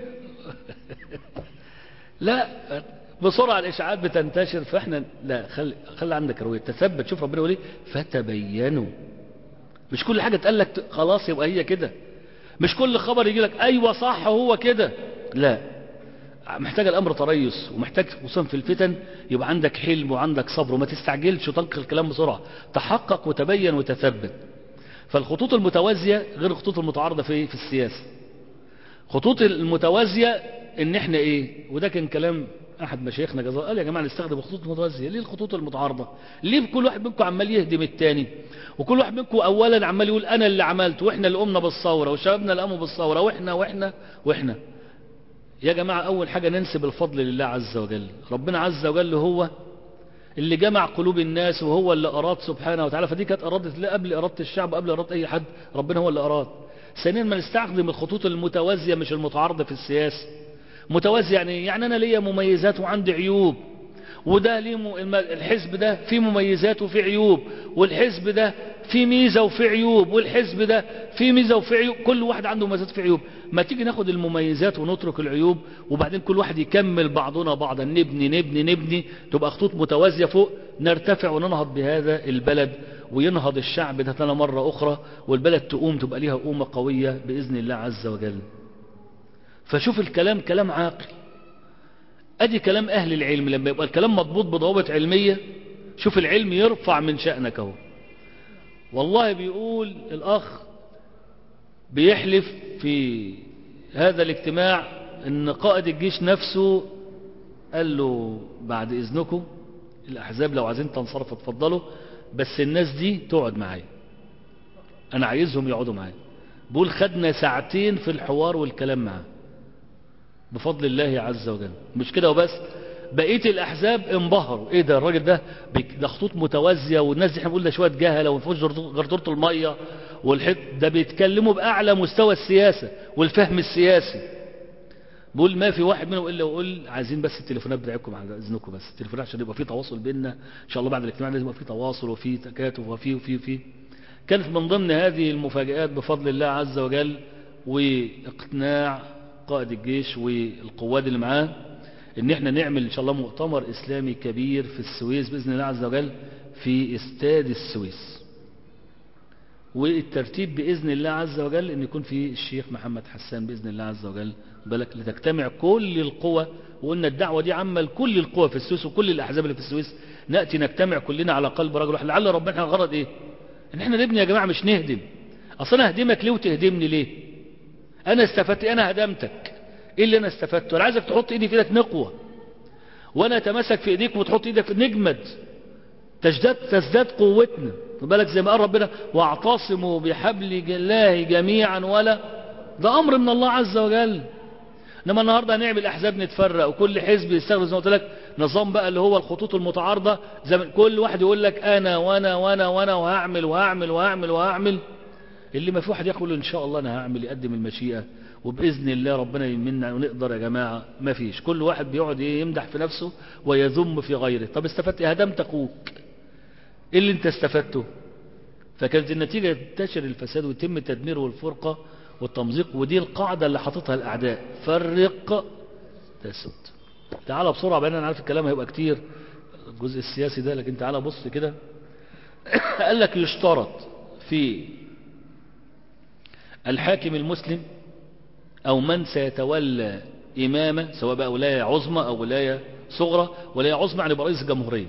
لا بسرعة الإشاعات بتنتشر فإحنا لا خلي, خلي عندك روية تثبت شوف ربنا يقول ايه فتبينوا مش كل حاجة تقال لك خلاص يبقى هي كده مش كل خبر يجي لك أيوة صح هو كده لا محتاج الأمر تريث ومحتاج خصوصا في الفتن يبقى عندك حلم وعندك صبر وما تستعجلش وتنقل الكلام بسرعة تحقق وتبين وتثبت فالخطوط المتوازية غير الخطوط المتعارضة في في السياسة خطوط المتوازية ان احنا ايه وده كان كلام احد مشايخنا جزاه قال يا جماعه نستخدم الخطوط المتوازيه ليه الخطوط المتعارضه ليه كل واحد منكم عمال يهدم التاني وكل واحد منكم اولا عمال يقول انا اللي عملت واحنا اللي قمنا بالثوره وشبابنا اللي قاموا بالثوره واحنا واحنا واحنا يا جماعه اول حاجه ننسب الفضل لله عز وجل ربنا عز وجل هو اللي جمع قلوب الناس وهو اللي اراد سبحانه وتعالى فدي كانت اراده الله قبل اراده الشعب قبل اراده اي حد ربنا هو اللي اراد ثانيا ما نستخدم الخطوط المتوازيه مش المتعارضه في السياسه متوازي يعني يعني انا ليا مميزات وعندي عيوب وده ليه م... الحزب ده فيه مميزات وفيه عيوب والحزب ده فيه ميزة وفيه عيوب والحزب ده فيه ميزة وفيه عيوب كل واحد عنده مميزات وفيه عيوب ما تيجي ناخد المميزات ونترك العيوب وبعدين كل واحد يكمل بعضنا بعضا نبني نبني نبني تبقى خطوط متوازية فوق نرتفع وننهض بهذا البلد وينهض الشعب ده مرة أخرى والبلد تقوم تبقى ليها قومة قوية بإذن الله عز وجل فشوف الكلام كلام عاقل ادي كلام اهل العلم لما يبقى الكلام مضبوط بضوابط علمية شوف العلم يرفع من شأنك اهو والله بيقول الاخ بيحلف في هذا الاجتماع ان قائد الجيش نفسه قال له بعد اذنكم الأحزاب لو عايزين تنصرفوا اتفضلوا بس الناس دي تقعد معايا أنا عايزهم يقعدوا معايا بقول خدنا ساعتين في الحوار والكلام معاه بفضل الله عز وجل مش كده وبس بقيه الاحزاب انبهروا ايه ده الراجل ده بيك- ده خطوط متوازيه والناس دي احنا بنقول ده شويه جهله وما فيهوش جرد- جردوره الميه والحت ده بيتكلموا باعلى مستوى السياسه والفهم السياسي بقول ما في واحد منهم الا يقول عايزين بس التليفونات بتاعتكم على اذنكم بس التليفونات عشان يبقى في تواصل بيننا ان شاء الله بعد الاجتماع لازم يبقى في تواصل وفي تكاتف وفي وفي وفي كانت من ضمن هذه المفاجآت بفضل الله عز وجل واقناع قائد الجيش والقواد اللي معاه ان احنا نعمل ان شاء الله مؤتمر اسلامي كبير في السويس باذن الله عز وجل في استاد السويس والترتيب باذن الله عز وجل ان يكون في الشيخ محمد حسان باذن الله عز وجل بالك لتجتمع كل القوى وقلنا الدعوه دي عامه لكل القوى في السويس وكل الاحزاب اللي في السويس ناتي نجتمع كلنا على قلب رجل واحد لعل ربنا احنا الغرض ايه ان احنا نبني يا جماعه مش نهدم اصل انا اهدمك ليه وتهدمني ليه انا استفدت انا هدمتك ايه اللي انا استفدته انا عايزك تحط ايدي في ايدك نقوه وانا اتمسك في ايديك وتحط ايدك في نجمد تزداد تزداد قوتنا خد بالك زي ما قال ربنا واعتصموا بحبل الله جميعا ولا ده امر من الله عز وجل انما النهارده هنعمل احزاب نتفرق وكل حزب يستخدم زي ما قلت لك نظام بقى اللي هو الخطوط المتعارضه زي ما كل واحد يقول لك انا وانا وانا وانا وهعمل وهعمل وهعمل وهعمل اللي ما في واحد يقول ان شاء الله انا هعمل يقدم المشيئه وباذن الله ربنا يمنا ونقدر يا جماعه ما فيش كل واحد بيقعد ايه يمدح في نفسه ويذم في غيره طب استفدت ايه هدمت اخوك ايه اللي انت استفدته فكانت النتيجه ينتشر الفساد ويتم التدمير والفرقه والتمزيق ودي القاعده اللي حاططها الاعداء فرق تسد تعال بسرعه بقى انا عارف الكلام هيبقى كتير الجزء السياسي ده لكن تعال بص كده قال لك يشترط في الحاكم المسلم أو من سيتولى إمامة سواء بقى ولاية عظمى أو ولاية صغرى ولاية عظمى يعني يبقى رئيس الجمهورية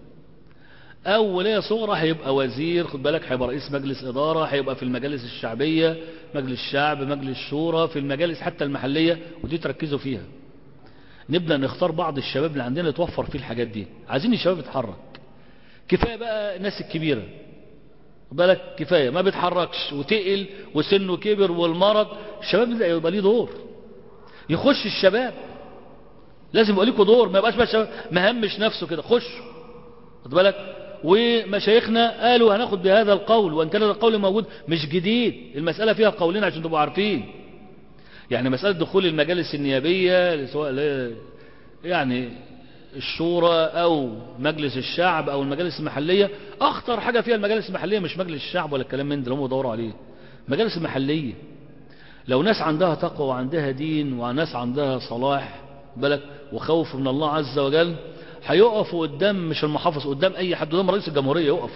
أو ولاية صغرى هيبقى وزير خد بالك هيبقى رئيس مجلس إدارة هيبقى في المجالس الشعبية مجلس الشعب مجلس الشورى في المجالس حتى المحلية ودي تركزوا فيها نبدأ نختار بعض الشباب اللي عندنا توفر فيه الحاجات دي عايزين الشباب يتحرك كفاية بقى الناس الكبيرة خد بالك كفاية ما بيتحركش وتقل وسنه كبر والمرض الشباب ده يبقى ليه دور يخش الشباب لازم يبقى ليكوا دور ما يبقاش بقى الشباب مهمش نفسه كده خش خد بالك ومشايخنا قالوا هناخد بهذا القول وان كان القول موجود مش جديد المسألة فيها قولين عشان تبقوا عارفين يعني مسألة دخول المجالس النيابية سواء ل- يعني الشورى او مجلس الشعب او المجالس المحلية اخطر حاجة فيها المجالس المحلية مش مجلس الشعب ولا الكلام من ده اللي هم يدوروا عليه المجالس المحلية لو ناس عندها تقوى وعندها دين وناس عندها صلاح بالك وخوف من الله عز وجل هيقفوا قدام مش المحافظ قدام اي حد قدام رئيس الجمهورية يقف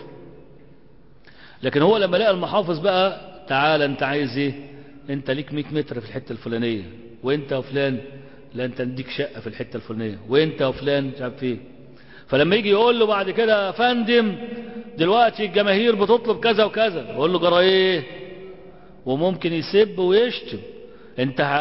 لكن هو لما لقى المحافظ بقى تعالى انت عايز ايه انت ليك 100 متر في الحتة الفلانية وانت وفلان لا انت نديك شقة في الحتة الفلانية وانت وفلان مش عارف ايه فلما يجي يقول له بعد كده يا فندم دلوقتي الجماهير بتطلب كذا وكذا يقول له جرى ايه وممكن يسب ويشتم انت ه...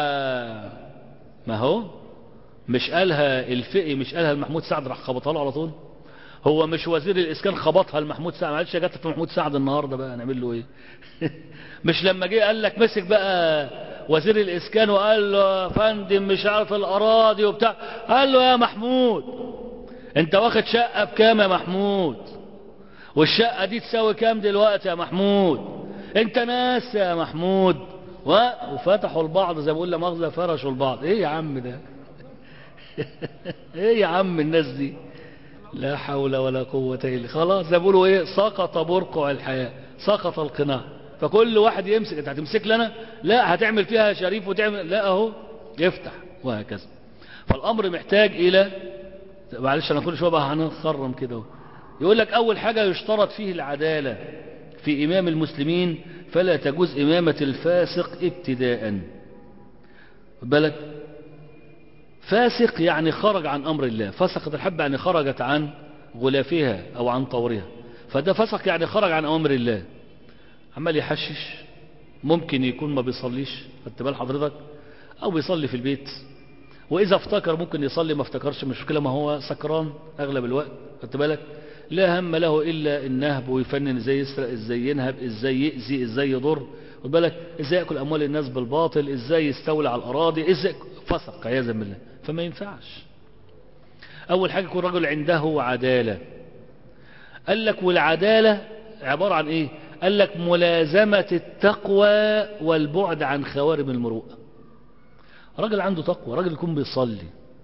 ما هو مش قالها الفقي مش قالها المحمود سعد راح خبطها له على طول هو مش وزير الاسكان خبطها المحمود سعد معلش جت في محمود سعد النهارده بقى نعمل له ايه مش لما جه قال لك مسك بقى وزير الاسكان وقال له يا فندم مش عارف الاراضي وبتاع قال له يا محمود انت واخد شقه بكام يا محمود والشقه دي تساوي كام دلوقتي يا محمود انت ناس يا محمود و- وفتحوا البعض زي ما بقول لا مؤاخذه فرشوا البعض ايه يا عم ده ايه يا عم الناس دي لا حول ولا قوة إلا خلاص زي ما بيقولوا ايه سقط برقع الحياة سقط القناع فكل واحد يمسك انت هتمسك لنا لا هتعمل فيها شريف وتعمل لا اهو يفتح وهكذا فالامر محتاج الى معلش انا كل شويه بقى هنخرم كده اهو. يقول لك اول حاجة يشترط فيه العدالة في امام المسلمين فلا تجوز امامة الفاسق ابتداء خد بالك فاسق يعني خرج عن أمر الله فسقت الحبة يعني خرجت عن غلافها أو عن طورها فده فسق يعني خرج عن أمر الله عمال يحشش ممكن يكون ما بيصليش خدت بال حضرتك أو بيصلي في البيت وإذا افتكر ممكن يصلي ما افتكرش مش مشكلة ما هو سكران أغلب الوقت خدت بالك لا هم له إلا النهب ويفنن ازاي يسرق ازاي ينهب ازاي يأذي ازاي يضر خد بالك ازاي يأكل أموال الناس بالباطل ازاي يستولي على الأراضي ازاي فسق عياذا بالله فما ينفعش أول حاجة يكون رجل عنده عدالة قال لك والعدالة عبارة عن ايه قال لك ملازمة التقوى والبعد عن خوارم المروءة راجل عنده تقوى راجل يكون بيصلي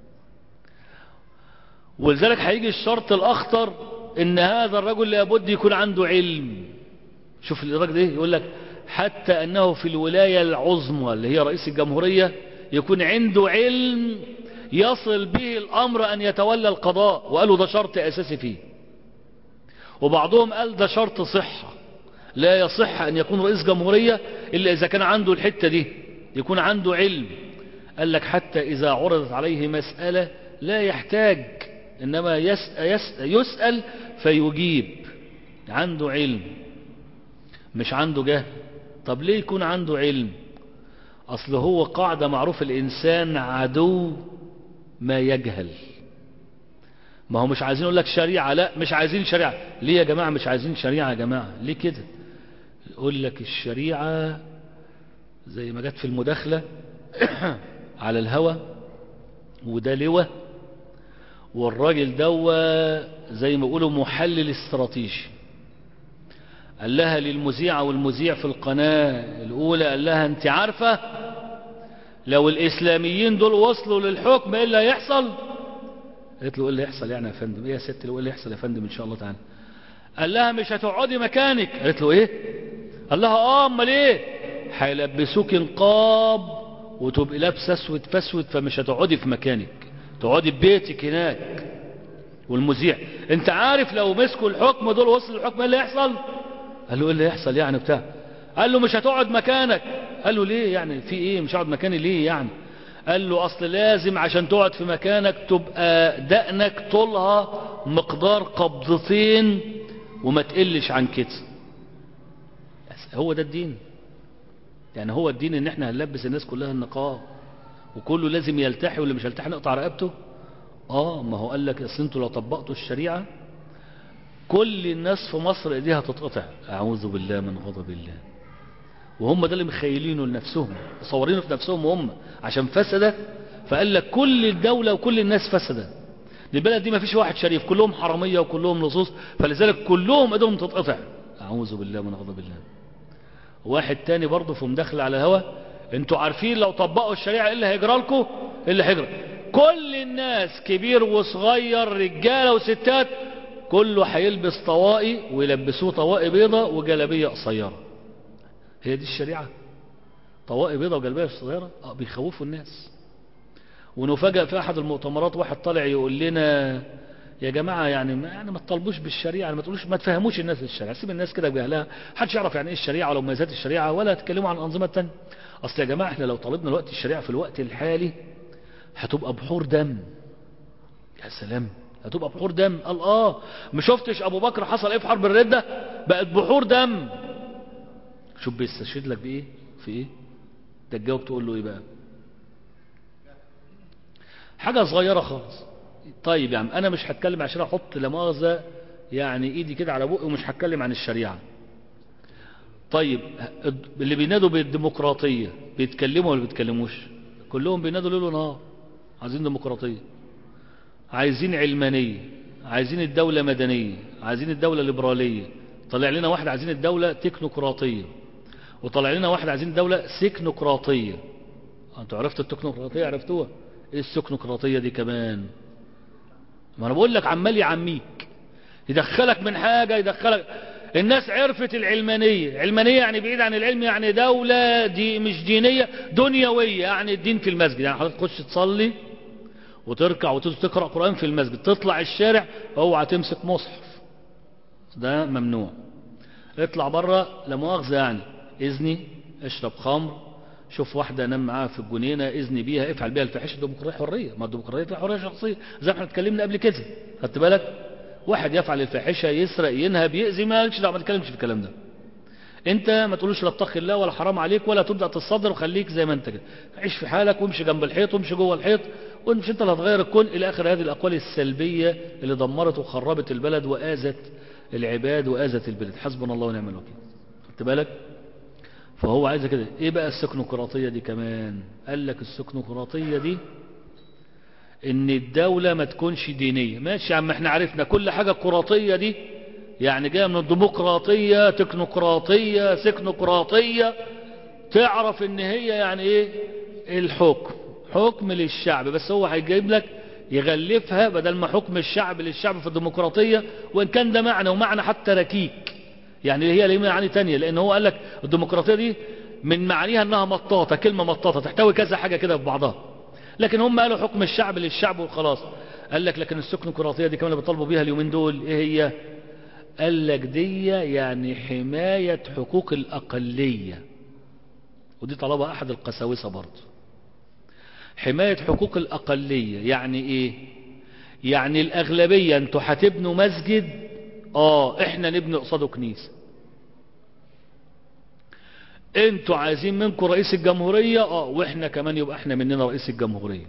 ولذلك هيجي الشرط الأخطر ان هذا الرجل لابد يكون عنده علم شوف الراجل ده يقول لك حتى أنه في الولاية العظمى اللي هي رئيس الجمهورية يكون عنده علم يصل به الأمر أن يتولى القضاء وقالوا ده شرط أساسي فيه وبعضهم قال ده شرط صحة لا يصح أن يكون رئيس جمهورية إلا إذا كان عنده الحتة دي يكون عنده علم قال لك حتى إذا عرضت عليه مسألة لا يحتاج إنما يسأل, يسأل, يسأل فيجيب عنده علم مش عنده جهل طب ليه يكون عنده علم أصل هو قاعدة معروف الإنسان عدو ما يجهل ما هو مش عايزين يقول لك شريعة لا مش عايزين شريعة ليه يا جماعة مش عايزين شريعة يا جماعة ليه كده يقول لك الشريعة زي ما جت في المداخلة على الهوى وده لواء والراجل دوا زي ما يقولوا محلل استراتيجي قال لها للمذيعة والمذيع في القناة الأولى قال لها أنت عارفة لو الإسلاميين دول وصلوا للحكم إيه اللي هيحصل قالت له إيه اللي يحصل يعني يا فندم إيه يا ست إيه اللي يحصل يا فندم إن شاء الله تعالى قال لها مش هتقعدي مكانك قالت له إيه قال لها آه أمال إيه هيلبسوك نقاب وتبقي لابسه اسود فاسود فمش هتقعدي في مكانك تقعدي في بيتك هناك والمذيع انت عارف لو مسكوا الحكم دول وصلوا الحكم ايه اللي يحصل قال له ايه اللي يحصل يعني بتاع قال له مش هتقعد مكانك قال له ليه يعني في ايه مش هقعد مكاني ليه يعني قال له اصل لازم عشان تقعد في مكانك تبقى دقنك طولها مقدار قبضتين وما تقلش عن كده هو ده الدين يعني هو الدين ان احنا هنلبس الناس كلها النقاب وكله لازم يلتحي واللي مش هيلتحي نقطع رقبته اه ما هو قال لك اصل انتوا لو طبقتوا الشريعه كل الناس في مصر ايديها تتقطع اعوذ بالله من غضب الله وهم ده اللي مخيلينه لنفسهم مصورينه في نفسهم هم عشان فسد فقال لك كل الدولة وكل الناس فسد البلد دي ما فيش واحد شريف كلهم حرامية وكلهم لصوص فلذلك كلهم ايدهم تتقطع اعوذ بالله من غضب الله واحد تاني برضه في مداخل على الهوا انتوا عارفين لو طبقوا الشريعة ايه اللي هيجرى لكم ايه اللي هيجرى كل الناس كبير وصغير رجالة وستات كله هيلبس طواقي ويلبسوه طواقي بيضة وجلبية قصيرة هي دي الشريعة طواقي بيضة وجلبية قصيرة اه بيخوفوا الناس ونفاجأ في احد المؤتمرات واحد طالع يقول لنا يا جماعة يعني ما يعني ما تطالبوش بالشريعة ما تقولوش ما تفهموش الناس الشريعة سيب الناس كده بجهلها محدش يعرف يعني ايه الشريعة ولا مميزات الشريعة ولا تتكلموا عن الأنظمة التانية أصل يا جماعة احنا لو طالبنا الوقت الشريعة في الوقت الحالي هتبقى بحور دم يا سلام هتبقى بحور دم قال اه ما شفتش ابو بكر حصل ايه في حرب الردة بقت بحور دم شوف بيستشهد لك بايه في ايه تجاوب تقول له ايه بقى حاجة صغيرة خالص طيب يا عم انا مش هتكلم عشان احط لا مؤاخذة يعني ايدي كده على بقي ومش هتكلم عن الشريعة طيب اللي بينادوا بالديمقراطية بيتكلموا ولا بيتكلموش كلهم بينادوا ليل ونهار عايزين ديمقراطية عايزين علمانية عايزين الدولة مدنية عايزين الدولة ليبرالية طلع لنا واحد عايزين الدولة تكنوقراطية وطلع لنا واحد عايزين الدولة سكنوقراطية انتوا عرفتوا التكنوقراطية عرفتوها ايه السكنوقراطية دي كمان ما انا بقول لك عمال يعميك يدخلك من حاجة يدخلك الناس عرفت العلمانية علمانية يعني بعيد عن العلم يعني دولة دي مش دينية دنيوية يعني الدين في المسجد يعني حضرتك تخش تصلي وتركع وتقرأ قرآن في المسجد تطلع الشارع اوعى تمسك مصحف ده ممنوع اطلع بره لا مؤاخذة يعني اذني اشرب خمر شوف واحدة نام معاها في الجنينة اذني بيها افعل بيها الفاحشة ديمقراطية حرية ما الديمقراطية فيها حرية شخصية زي ما احنا اتكلمنا قبل كده خدت بالك واحد يفعل الفاحشة يسرق ينهب يأذي ما لكش دعوه ما تتكلمش في الكلام ده انت ما تقولوش لا اتقي الله ولا حرام عليك ولا تبدا تصدر وخليك زي ما انت كده عيش في حالك وامشي جنب الحيط وامشي جوه الحيط ومش انت اللي هتغير الكون الى اخر هذه الاقوال السلبيه اللي دمرت وخربت البلد واذت العباد واذت البلد حسبنا الله ونعم الوكيل خدت بالك فهو عايز كده ايه بقى السكنوقراطيه دي كمان قال لك السكنوقراطيه دي ان الدوله ما تكونش دينيه ماشي يا عم احنا عرفنا كل حاجه قراطيه دي يعني جايه من الديمقراطيه تكنوقراطيه سكنوقراطيه تعرف ان هي يعني ايه الحكم حكم للشعب بس هو هيجيب لك يغلفها بدل ما حكم الشعب للشعب في الديمقراطيه وان كان ده معنى ومعنى حتى ركيك يعني هي ليه معاني تانية لان هو قال لك الديمقراطيه دي من معانيها انها مطاطه كلمه مطاطه تحتوي كذا حاجه كده في بعضها لكن هم قالوا حكم الشعب للشعب وخلاص قال لك لكن السكنوقراطيه دي كمان اللي بيطالبوا بيها اليومين دول ايه هي قال لك دي يعني حمايه حقوق الاقليه ودي طلبها احد القساوسه برضه حمايه حقوق الاقليه يعني ايه يعني الاغلبيه انتوا هتبنوا مسجد اه احنا نبني قصاده كنيسه انتوا عايزين منكم رئيس الجمهورية اه واحنا كمان يبقى احنا مننا رئيس الجمهورية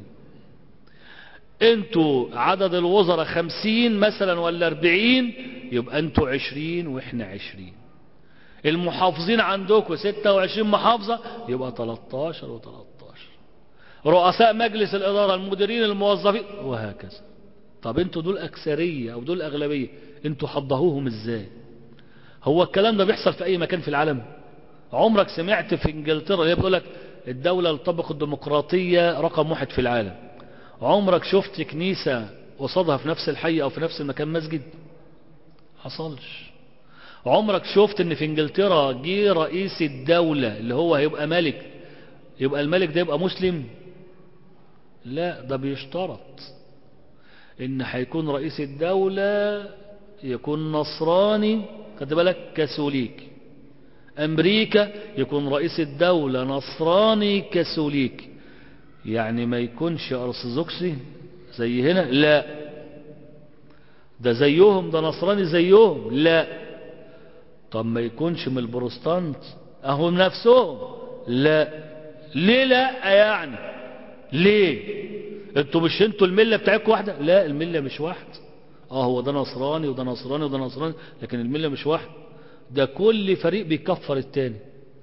انتوا عدد الوزراء خمسين مثلا ولا اربعين يبقى انتوا عشرين واحنا عشرين المحافظين عندكم ستة وعشرين محافظة يبقى تلاتاشر وتلاتاشر رؤساء مجلس الإدارة المديرين الموظفين وهكذا طب انتوا دول أكثرية أو دول أغلبية انتوا حضهوهم ازاي هو الكلام ده بيحصل في أي مكان في العالم عمرك سمعت في انجلترا اللي بتقول لك الدولة اللي طبق الديمقراطية رقم واحد في العالم عمرك شفت كنيسة قصادها في نفس الحي او في نفس المكان مسجد حصلش عمرك شفت ان في انجلترا جه رئيس الدولة اللي هو هيبقى ملك يبقى الملك ده يبقى مسلم لا ده بيشترط ان هيكون رئيس الدولة يكون نصراني خد بالك كاثوليكي امريكا يكون رئيس الدولة نصراني كاثوليكي يعني ما يكونش ارثوذكسي زي هنا لا ده زيهم ده نصراني زيهم لا طب ما يكونش من البروستانت اهو نفسهم لا ليه لا يعني ليه انتوا مش انتوا الملة بتاعتكم واحدة لا الملة مش واحدة اه هو ده نصراني وده نصراني وده نصراني لكن الملة مش واحدة ده كل فريق بيكفر التاني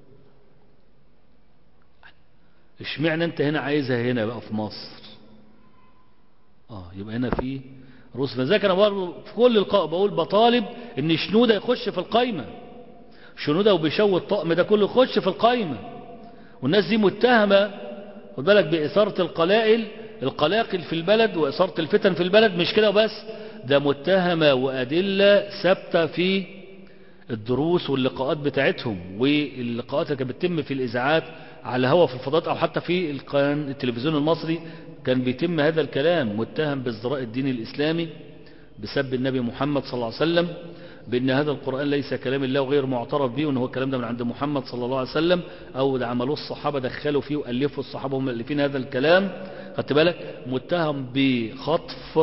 اشمعنى انت هنا عايزها هنا بقى في مصر اه يبقى هنا في روس فذاك انا برضه في كل لقاء بقول بطالب ان شنودة يخش في القايمة شنودة وبيشوي الطقم ده كله يخش في القايمة والناس دي متهمة خد بالك بإثارة القلائل القلاقل في البلد وإثارة الفتن في البلد مش كده بس ده متهمة وأدلة ثابتة في الدروس واللقاءات بتاعتهم واللقاءات اللي كانت بتتم في الإذاعات على هوا في الفضاءات أو حتى في القناة التلفزيون المصري كان بيتم هذا الكلام متهم بازدراء الدين الإسلامي بسب النبي محمد صلى الله عليه وسلم بأن هذا القرآن ليس كلام الله وغير معترف به وأن هو الكلام ده من عند محمد صلى الله عليه وسلم أو ده عملوه الصحابة دخلوا فيه وألفوا الصحابة هم مؤلفين هذا الكلام خدت بالك متهم بخطف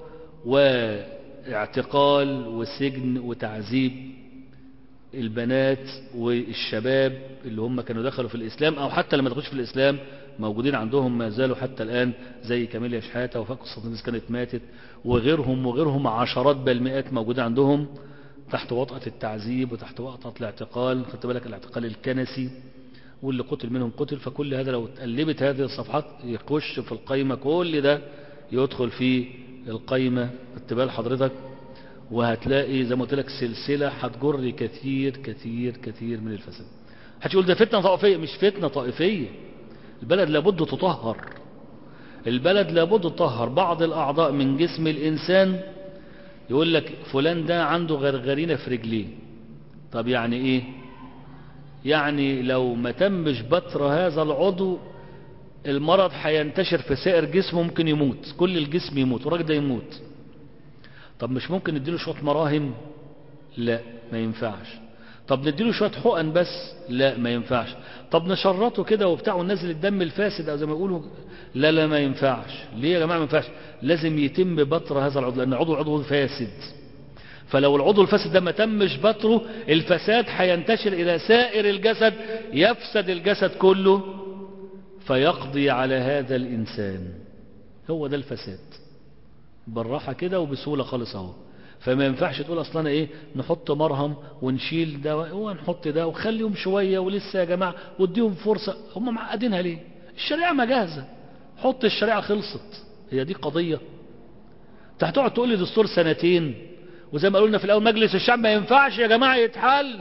واعتقال وسجن وتعذيب البنات والشباب اللي هم كانوا دخلوا في الإسلام أو حتى لما دخلوش في الإسلام موجودين عندهم ما زالوا حتى الآن زي كاميليا شحاتة وفاق الصدنيس كانت ماتت وغيرهم وغيرهم عشرات بل مئات موجودة عندهم تحت وطأة التعذيب وتحت وطأة الاعتقال خدت بالك الاعتقال الكنسي واللي قتل منهم قتل فكل هذا لو اتقلبت هذه الصفحات يخش في القايمة كل ده يدخل في القايمة خدت بال حضرتك وهتلاقي زي ما قلت لك سلسلة هتجر كثير كثير كثير من الفساد هتقول ده فتنة طائفية مش فتنة طائفية البلد لابد تطهر البلد لابد تطهر بعض الأعضاء من جسم الإنسان يقول لك فلان ده عنده غرغرينة في رجليه طب يعني ايه يعني لو ما تمش بتر هذا العضو المرض هينتشر في سائر جسمه ممكن يموت كل الجسم يموت والراجل ده يموت طب مش ممكن نديله شوية مراهم لا ما ينفعش طب نديله شوية حقن بس لا ما ينفعش طب نشرطه كده وبتاع وننزل الدم الفاسد او زي ما يقولوا لا لا ما ينفعش ليه يا جماعة ما ينفعش لازم يتم بتر هذا العضو لان عضو عضو فاسد فلو العضو الفاسد ده ما تمش بتره الفساد هينتشر الى سائر الجسد يفسد الجسد كله فيقضي على هذا الانسان هو ده الفساد بالراحة كده وبسهولة خالص اهو فما ينفعش تقول اصلا ايه نحط مرهم ونشيل ده ونحط ده وخليهم شوية ولسه يا جماعة واديهم فرصة هم معقدينها ليه الشريعة ما جاهزة حط الشريعة خلصت هي دي قضية انت هتقعد تقول لي دستور سنتين وزي ما قلنا في الاول مجلس الشعب ما ينفعش يا جماعة يتحل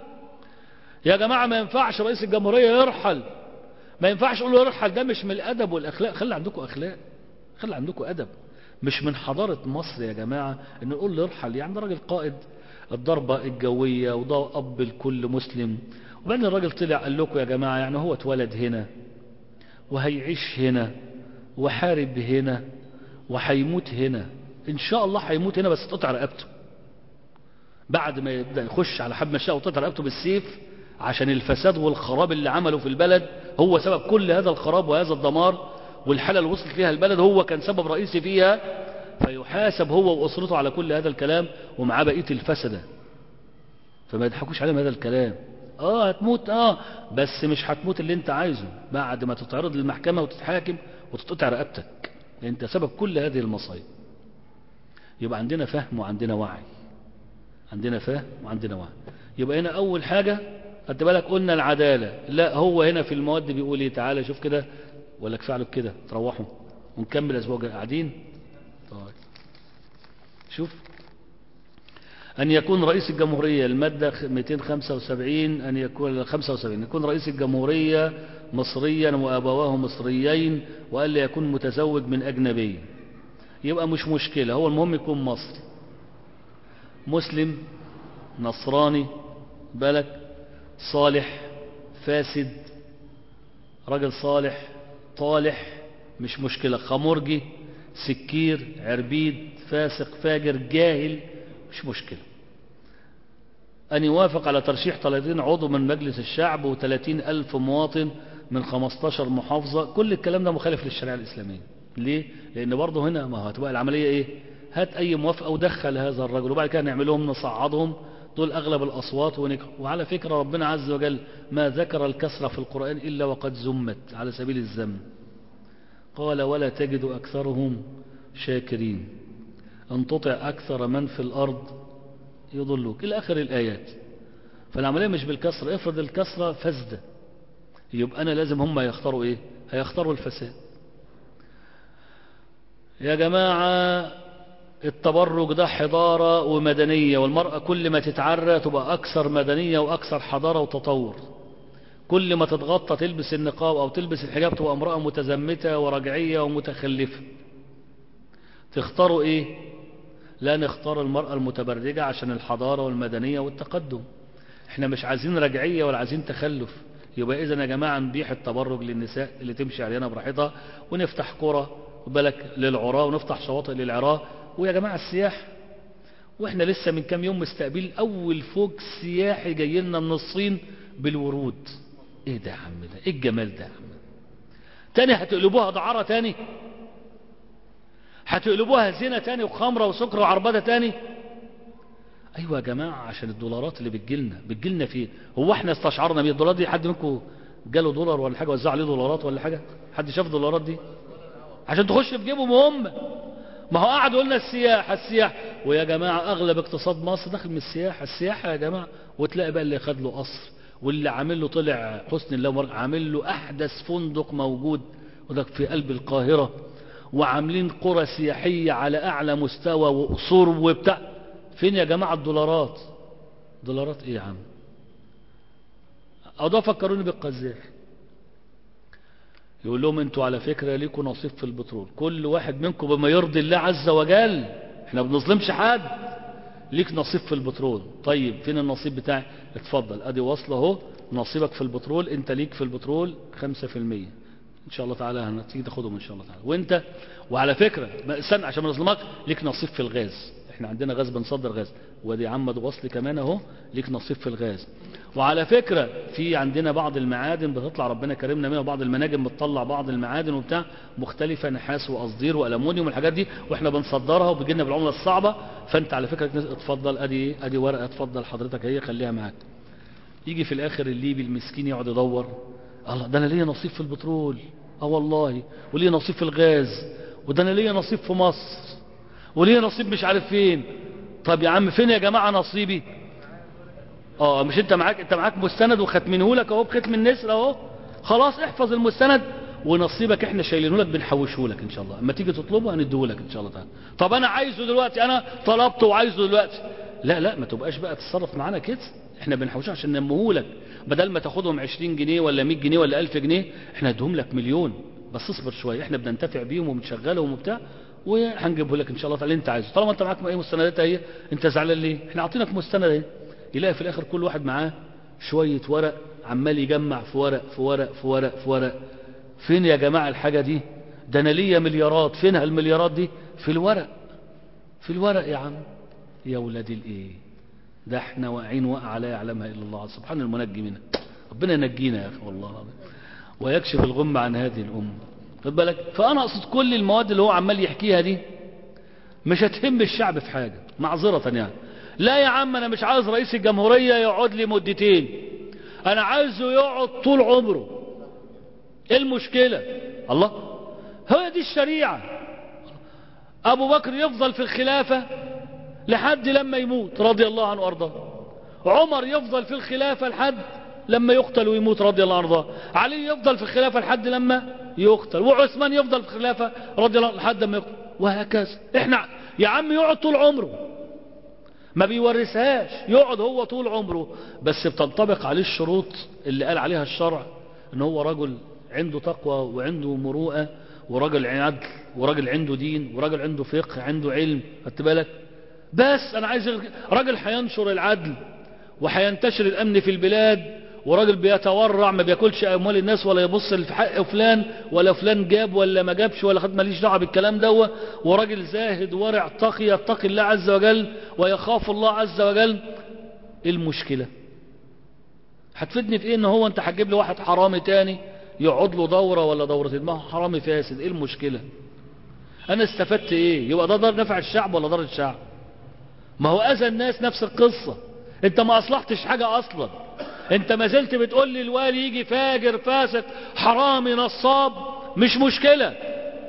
يا جماعة ما ينفعش رئيس الجمهورية يرحل ما ينفعش اقول له يرحل ده مش من الادب والاخلاق خلي عندكم اخلاق خلي عندكم ادب مش من حضارة مصر يا جماعة ان نقول له ارحل يعني ده راجل قائد الضربة الجوية وده اب لكل مسلم وبعدين الراجل طلع قال لكم يا جماعة يعني هو اتولد هنا وهيعيش هنا وحارب هنا وهيموت هنا ان شاء الله هيموت هنا بس تقطع رقبته بعد ما يبدأ يخش على حب مشاء وتقطع رقبته بالسيف عشان الفساد والخراب اللي عمله في البلد هو سبب كل هذا الخراب وهذا الدمار والحالة اللي وصلت فيها البلد هو كان سبب رئيسي فيها فيحاسب هو وأسرته على كل هذا الكلام ومعاه بقية الفسدة فما يضحكوش عليهم هذا الكلام اه هتموت اه بس مش هتموت اللي انت عايزه بعد ما تتعرض للمحكمة وتتحاكم وتتقطع رقبتك انت سبب كل هذه المصايب يبقى عندنا فهم وعندنا وعي عندنا فهم وعندنا وعي يبقى هنا اول حاجة خدت بالك قلنا العدالة لا هو هنا في المواد بيقول ايه تعالى شوف كده ولا كفايه عليك كده تروحوا ونكمل الاسبوع الجاي قاعدين طيب شوف أن يكون رئيس الجمهورية المادة 275 أن يكون 75 يكون رئيس الجمهورية مصريا وأبواه مصريين وألا يكون متزوج من أجنبي يبقى مش مشكلة هو المهم يكون مصري مسلم نصراني بالك صالح فاسد راجل صالح طالح مش مشكلة خمرجي سكير عربيد فاسق فاجر جاهل مش مشكلة أن يوافق على ترشيح 30 عضو من مجلس الشعب و30 ألف مواطن من 15 محافظة كل الكلام ده مخالف للشريعة الإسلامية ليه؟ لأن برضه هنا ما هتبقى العملية إيه؟ هات أي موافقة ودخل هذا الرجل وبعد كده نعملهم نصعدهم دول أغلب الأصوات ونك... وعلى فكرة ربنا عز وجل ما ذكر الكسرة في القرآن إلا وقد زمت على سبيل الزم قال ولا تجد أكثرهم شاكرين أن تطع أكثر من في الأرض يضلوك إلى آخر الآيات فالعملية مش بالكسرة افرض الكسرة فاسدة يبقى أنا لازم هم يختاروا إيه هيختاروا الفساد يا جماعة التبرج ده حضارة ومدنية والمرأة كل ما تتعرى تبقى أكثر مدنية وأكثر حضارة وتطور كل ما تتغطى تلبس النقاب أو تلبس الحجاب تبقى امرأة متزمتة ورجعية ومتخلفة تختاروا إيه لا نختار المرأة المتبرجة عشان الحضارة والمدنية والتقدم احنا مش عايزين رجعية ولا عايزين تخلف يبقى إذا يا جماعة نبيح التبرج للنساء اللي تمشي علينا براحتها ونفتح قرى بالك للعراة ونفتح شواطئ للعراة ويا جماعة السياح واحنا لسه من كام يوم مستقبلين اول فوج سياحي جاي لنا من الصين بالورود ايه ده يا عم ده ايه الجمال ده يا عم تاني هتقلبوها دعارة تاني هتقلبوها زنا تاني وخمرة وسكر وعربدة تاني ايوه يا جماعة عشان الدولارات اللي بتجيلنا بتجيلنا فين هو احنا استشعرنا بيه الدولارات دي حد منكم جاله دولار ولا حاجة وزع عليه دولارات ولا حاجة حد شاف الدولارات دي عشان تخش في جيبهم هم ما هو قعدوا قلنا السياحة السياحة ويا جماعة أغلب اقتصاد مصر داخل من السياحة السياحة يا جماعة وتلاقي بقى اللي خد له قصر واللي عامل له طلع حسن الله عامل له أحدث فندق موجود وده في قلب القاهرة وعاملين قرى سياحية على أعلى مستوى وقصور وبتاع فين يا جماعة الدولارات دولارات ايه يا عم أو ده فكروني بالقذافي يقول لهم انتوا على فكرة ليكوا نصيب في البترول كل واحد منكم بما يرضي الله عز وجل احنا بنظلمش حد ليك نصيب في البترول طيب فين النصيب بتاعي اتفضل ادي واصله اهو نصيبك في البترول انت ليك في البترول 5% ان شاء الله تعالى هنتيجي تاخدهم ان شاء الله تعالى وانت وعلى فكرة استنى عشان ما نظلمك ليك نصيب في الغاز احنا عندنا غاز بنصدر غاز وادي عمد وصل كمان اهو ليك نصيب في الغاز وعلى فكرة في عندنا بعض المعادن بتطلع ربنا كرمنا منها بعض المناجم بتطلع بعض المعادن وبتاع مختلفة نحاس وقصدير وألمونيوم والحاجات دي واحنا بنصدرها وبيجي لنا بالعملة الصعبة فانت على فكرة اتفضل ادي ادي ورقة اتفضل حضرتك هي خليها معاك يجي في الاخر الليبي المسكين يقعد يدور الله ده انا ليا نصيب في البترول اه والله وليا نصيب في الغاز وده انا ليا نصيب في مصر وليا نصيب مش عارف فين طب يا عم فين يا جماعة نصيبي اه مش انت معاك انت معاك مستند وختمينهولك اهو بختم النسر اهو خلاص احفظ المستند ونصيبك احنا شايلينه لك بنحوشه لك ان شاء الله اما تيجي تطلبه هنديه لك ان شاء الله تعالى طب انا عايزه دلوقتي انا طلبته وعايزه دلوقتي لا لا ما تبقاش بقى تتصرف معانا كده احنا بنحوشه عشان ننموه لك بدل ما تاخدهم 20 جنيه ولا 100 جنيه ولا 1000 جنيه احنا نديهم لك مليون بس اصبر شويه احنا بننتفع بيهم وبنشغلهم وبتاع وهنجيبه لك ان شاء الله تعالى اللي انت عايزه طالما انت معاك اي مستندات اهي انت زعلان ليه احنا عاطينك مستند اهي يلاقي في الاخر كل واحد معاه شويه ورق عمال يجمع في ورق في ورق في ورق في ورق فين يا جماعه الحاجه دي ده انا ليا مليارات فينها المليارات دي في الورق في الورق يا عم يا ولاد الايه ده احنا واقعين وقع لا يعلمها الا الله سبحان المنجي منها ربنا ينجينا يا اخي والله العظيم ويكشف الغم عن هذه الامه خد بالك فانا اقصد كل المواد اللي هو عمال يحكيها دي مش هتهم الشعب في حاجه معذره يعني لا يا عم انا مش عايز رئيس الجمهوريه يقعد لي مدتين انا عايزه يقعد طول عمره ايه المشكله الله هو دي الشريعه ابو بكر يفضل في الخلافه لحد لما يموت رضي الله عنه وارضاه عمر يفضل في الخلافة لحد لما يقتل ويموت رضي الله عنه وارضاه علي يفضل في الخلافة لحد لما يقتل وعثمان يفضل في الخلافة رضي الله عنه لحد لما يقتل وهكذا احنا يا عم يقعد طول عمره ما بيورثهاش يقعد هو طول عمره بس بتنطبق عليه الشروط اللي قال عليها الشرع ان هو رجل عنده تقوى وعنده مروءة وراجل عدل وراجل عنده دين وراجل عنده فقه عنده علم خدت بالك بس انا عايز راجل هينشر العدل وهينتشر الامن في البلاد وراجل بيتورع ما بياكلش اموال الناس ولا يبص في حق فلان ولا فلان جاب ولا ما جابش ولا خد ماليش دعوه بالكلام ده وراجل زاهد ورع تقي يتقي الله عز وجل ويخاف الله عز وجل ايه المشكله هتفيدني في ايه ان هو انت هتجيب لي واحد حرامي تاني يقعد له دوره ولا دورتين ما هو حرامي فاسد ايه المشكله انا استفدت ايه يبقى ده ضر نفع الشعب ولا ضر الشعب ما هو اذى الناس نفس القصة انت ما اصلحتش حاجة اصلا انت ما زلت بتقول لي الوالي يجي فاجر فاسق حرامي نصاب مش مشكلة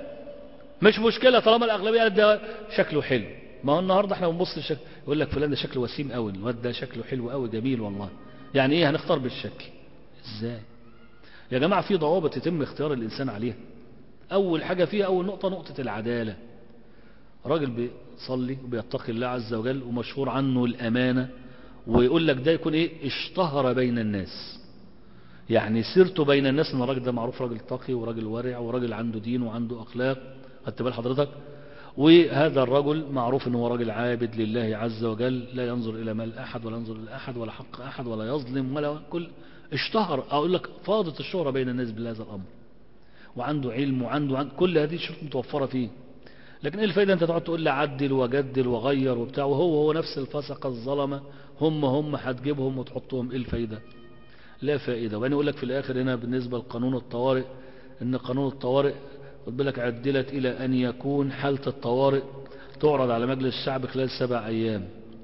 مش مشكلة طالما الاغلبية قالت ده شكله حلو ما هو النهاردة احنا بنبص للشكل يقول لك فلان ده شكله وسيم قوي الواد ده شكله حلو قوي جميل والله يعني ايه هنختار بالشكل ازاي يا جماعة في ضوابط يتم اختيار الانسان عليها اول حاجة فيها اول نقطة نقطة العدالة راجل بيصلي وبيتقي الله عز وجل ومشهور عنه الأمانة ويقول لك ده يكون ايه اشتهر بين الناس يعني سيرته بين الناس ان الراجل ده معروف راجل تقي وراجل ورع وراجل عنده دين وعنده اخلاق خدت بال حضرتك وهذا الرجل معروف ان هو راجل عابد لله عز وجل لا ينظر الى مال احد ولا ينظر الى احد ولا حق احد ولا يظلم ولا كل اشتهر اقول لك فاضت الشهرة بين الناس بهذا الامر وعنده علم وعنده عند كل هذه الشروط متوفرة فيه لكن ايه الفايدة انت تقعد تقول لي عدل وجدل وغير وبتاع وهو هو نفس الفسقة الظلمة هم هم هتجيبهم وتحطهم ايه الفايدة لا فائدة وبعدين يقول لك في الاخر هنا بالنسبة لقانون الطوارئ ان قانون الطوارئ خد بالك عدلت الى ان يكون حالة الطوارئ تعرض على مجلس الشعب خلال سبع ايام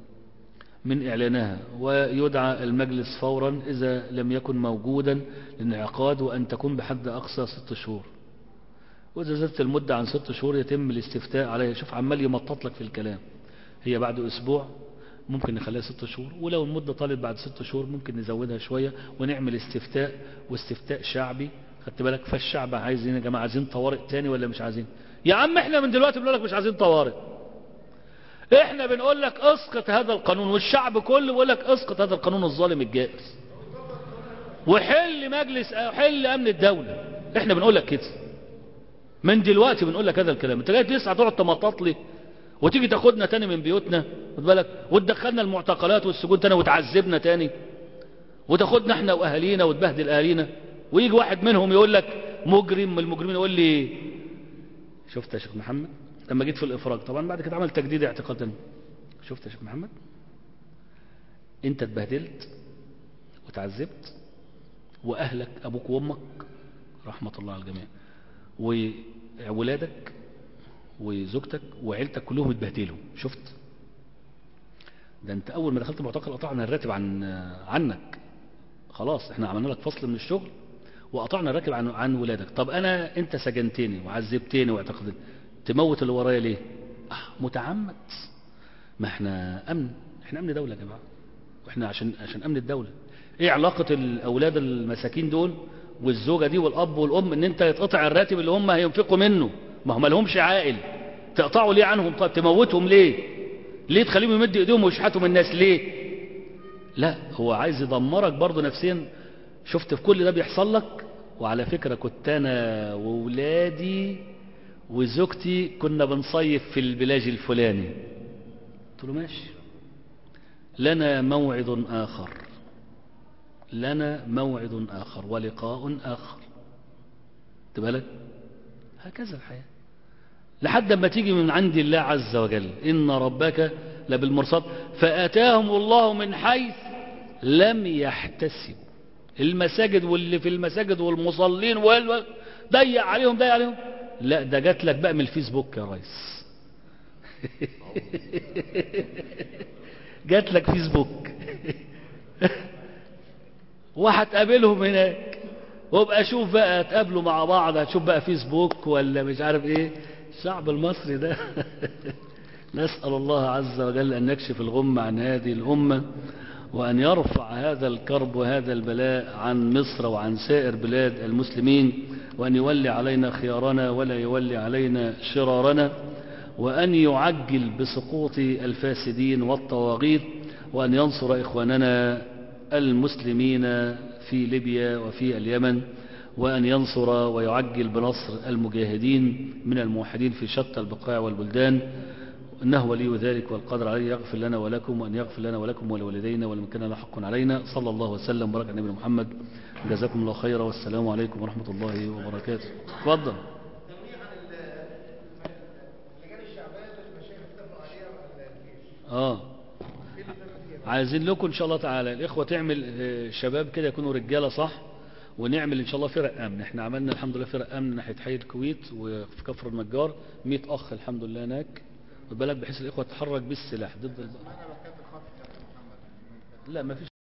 من اعلانها ويدعى المجلس فورا اذا لم يكن موجودا للانعقاد وان تكون بحد اقصى ست شهور وإذا زادت المدة عن ست شهور يتم الاستفتاء عليها شوف عمال يمطط لك في الكلام هي بعد أسبوع ممكن نخليها ست شهور ولو المدة طالت بعد ست شهور ممكن نزودها شوية ونعمل استفتاء واستفتاء شعبي خدت بالك فالشعب عايزين يا جماعة عايزين طوارئ تاني ولا مش عايزين يا عم احنا من دلوقتي بنقول لك مش عايزين طوارئ احنا بنقول لك اسقط هذا القانون والشعب كله بيقول لك اسقط هذا القانون الظالم الجائز وحل مجلس حل امن الدولة احنا بنقول لك كده من دلوقتي بنقول لك هذا الكلام انت جاي لسه هتقعد تمطط لي وتيجي تاخدنا تاني من بيوتنا خد بالك وتدخلنا المعتقلات والسجون تاني وتعذبنا تاني وتاخدنا احنا واهالينا وتبهدل اهالينا ويجي واحد منهم يقول لك مجرم من المجرمين يقول لي شفت يا شيخ محمد لما جيت في الافراج طبعا بعد كده عمل تجديد اعتقال تاني شفت يا شيخ محمد انت اتبهدلت وتعذبت وأهلك أبوك وأمك رحمة الله على الجميع وولادك وزوجتك وعيلتك كلهم اتبهدلوا شفت ده انت اول ما دخلت معتقل قطعنا الراتب عن عنك خلاص احنا عملنا لك فصل من الشغل وقطعنا الراتب عن عن ولادك طب انا انت سجنتني وعذبتني واعتقدتني تموت اللي ورايا ليه اه متعمد ما احنا امن احنا امن دولة يا جماعة واحنا عشان عشان امن الدولة ايه علاقة الاولاد المساكين دول والزوجة دي والاب والام ان انت يتقطع الراتب اللي هم هينفقوا منه ما هم لهمش عائل تقطعوا ليه عنهم طب تموتهم ليه ليه تخليهم يمد ايديهم ويشحتوا من الناس ليه لا هو عايز يدمرك برضه نفسيا شفت في كل ده بيحصل لك وعلى فكرة كنت انا وولادي وزوجتي كنا بنصيف في البلاج الفلاني قلت له ماشي لنا موعد آخر لنا موعد آخر ولقاء آخر تبالك هكذا الحياة لحد ما تيجي من عند الله عز وجل إن ربك لبالمرصاد فأتاهم الله من حيث لم يحتسبوا المساجد واللي في المساجد والمصلين وال ضيق عليهم ضيق عليهم لا ده جات لك بقى من الفيسبوك يا ريس جات لك فيسبوك وهتقابلهم هناك وابقى شوف بقى تقابلوا مع بعض هتشوف بقى فيسبوك ولا مش عارف ايه الشعب المصري ده نسأل الله عز وجل أن يكشف الغم عن هذه الأمة وأن يرفع هذا الكرب وهذا البلاء عن مصر وعن سائر بلاد المسلمين وأن يولي علينا خيارنا ولا يولي علينا شرارنا وأن يعجل بسقوط الفاسدين والطواغيت وأن ينصر إخواننا المسلمين في ليبيا وفي اليمن وأن ينصر ويعجل بنصر المجاهدين من الموحدين في شتى البقاع والبلدان إنه ولي ذلك والقدر عليه يغفر لنا ولكم وأن يغفر لنا ولكم ولوالدينا ولمن كان له حق علينا صلى الله وسلم وبارك على نبينا محمد جزاكم الله خيرا والسلام عليكم ورحمة الله وبركاته تفضل اه عايزين لكم ان شاء الله تعالى الاخوه تعمل آه، شباب كده يكونوا رجاله صح ونعمل ان شاء الله فرق امن احنا عملنا الحمد لله فرق امن ناحيه حي الكويت وفي كفر النجار 100 اخ الحمد لله هناك خد بالك بحيث الاخوه تتحرك بالسلاح ضد ال... لا ما فيش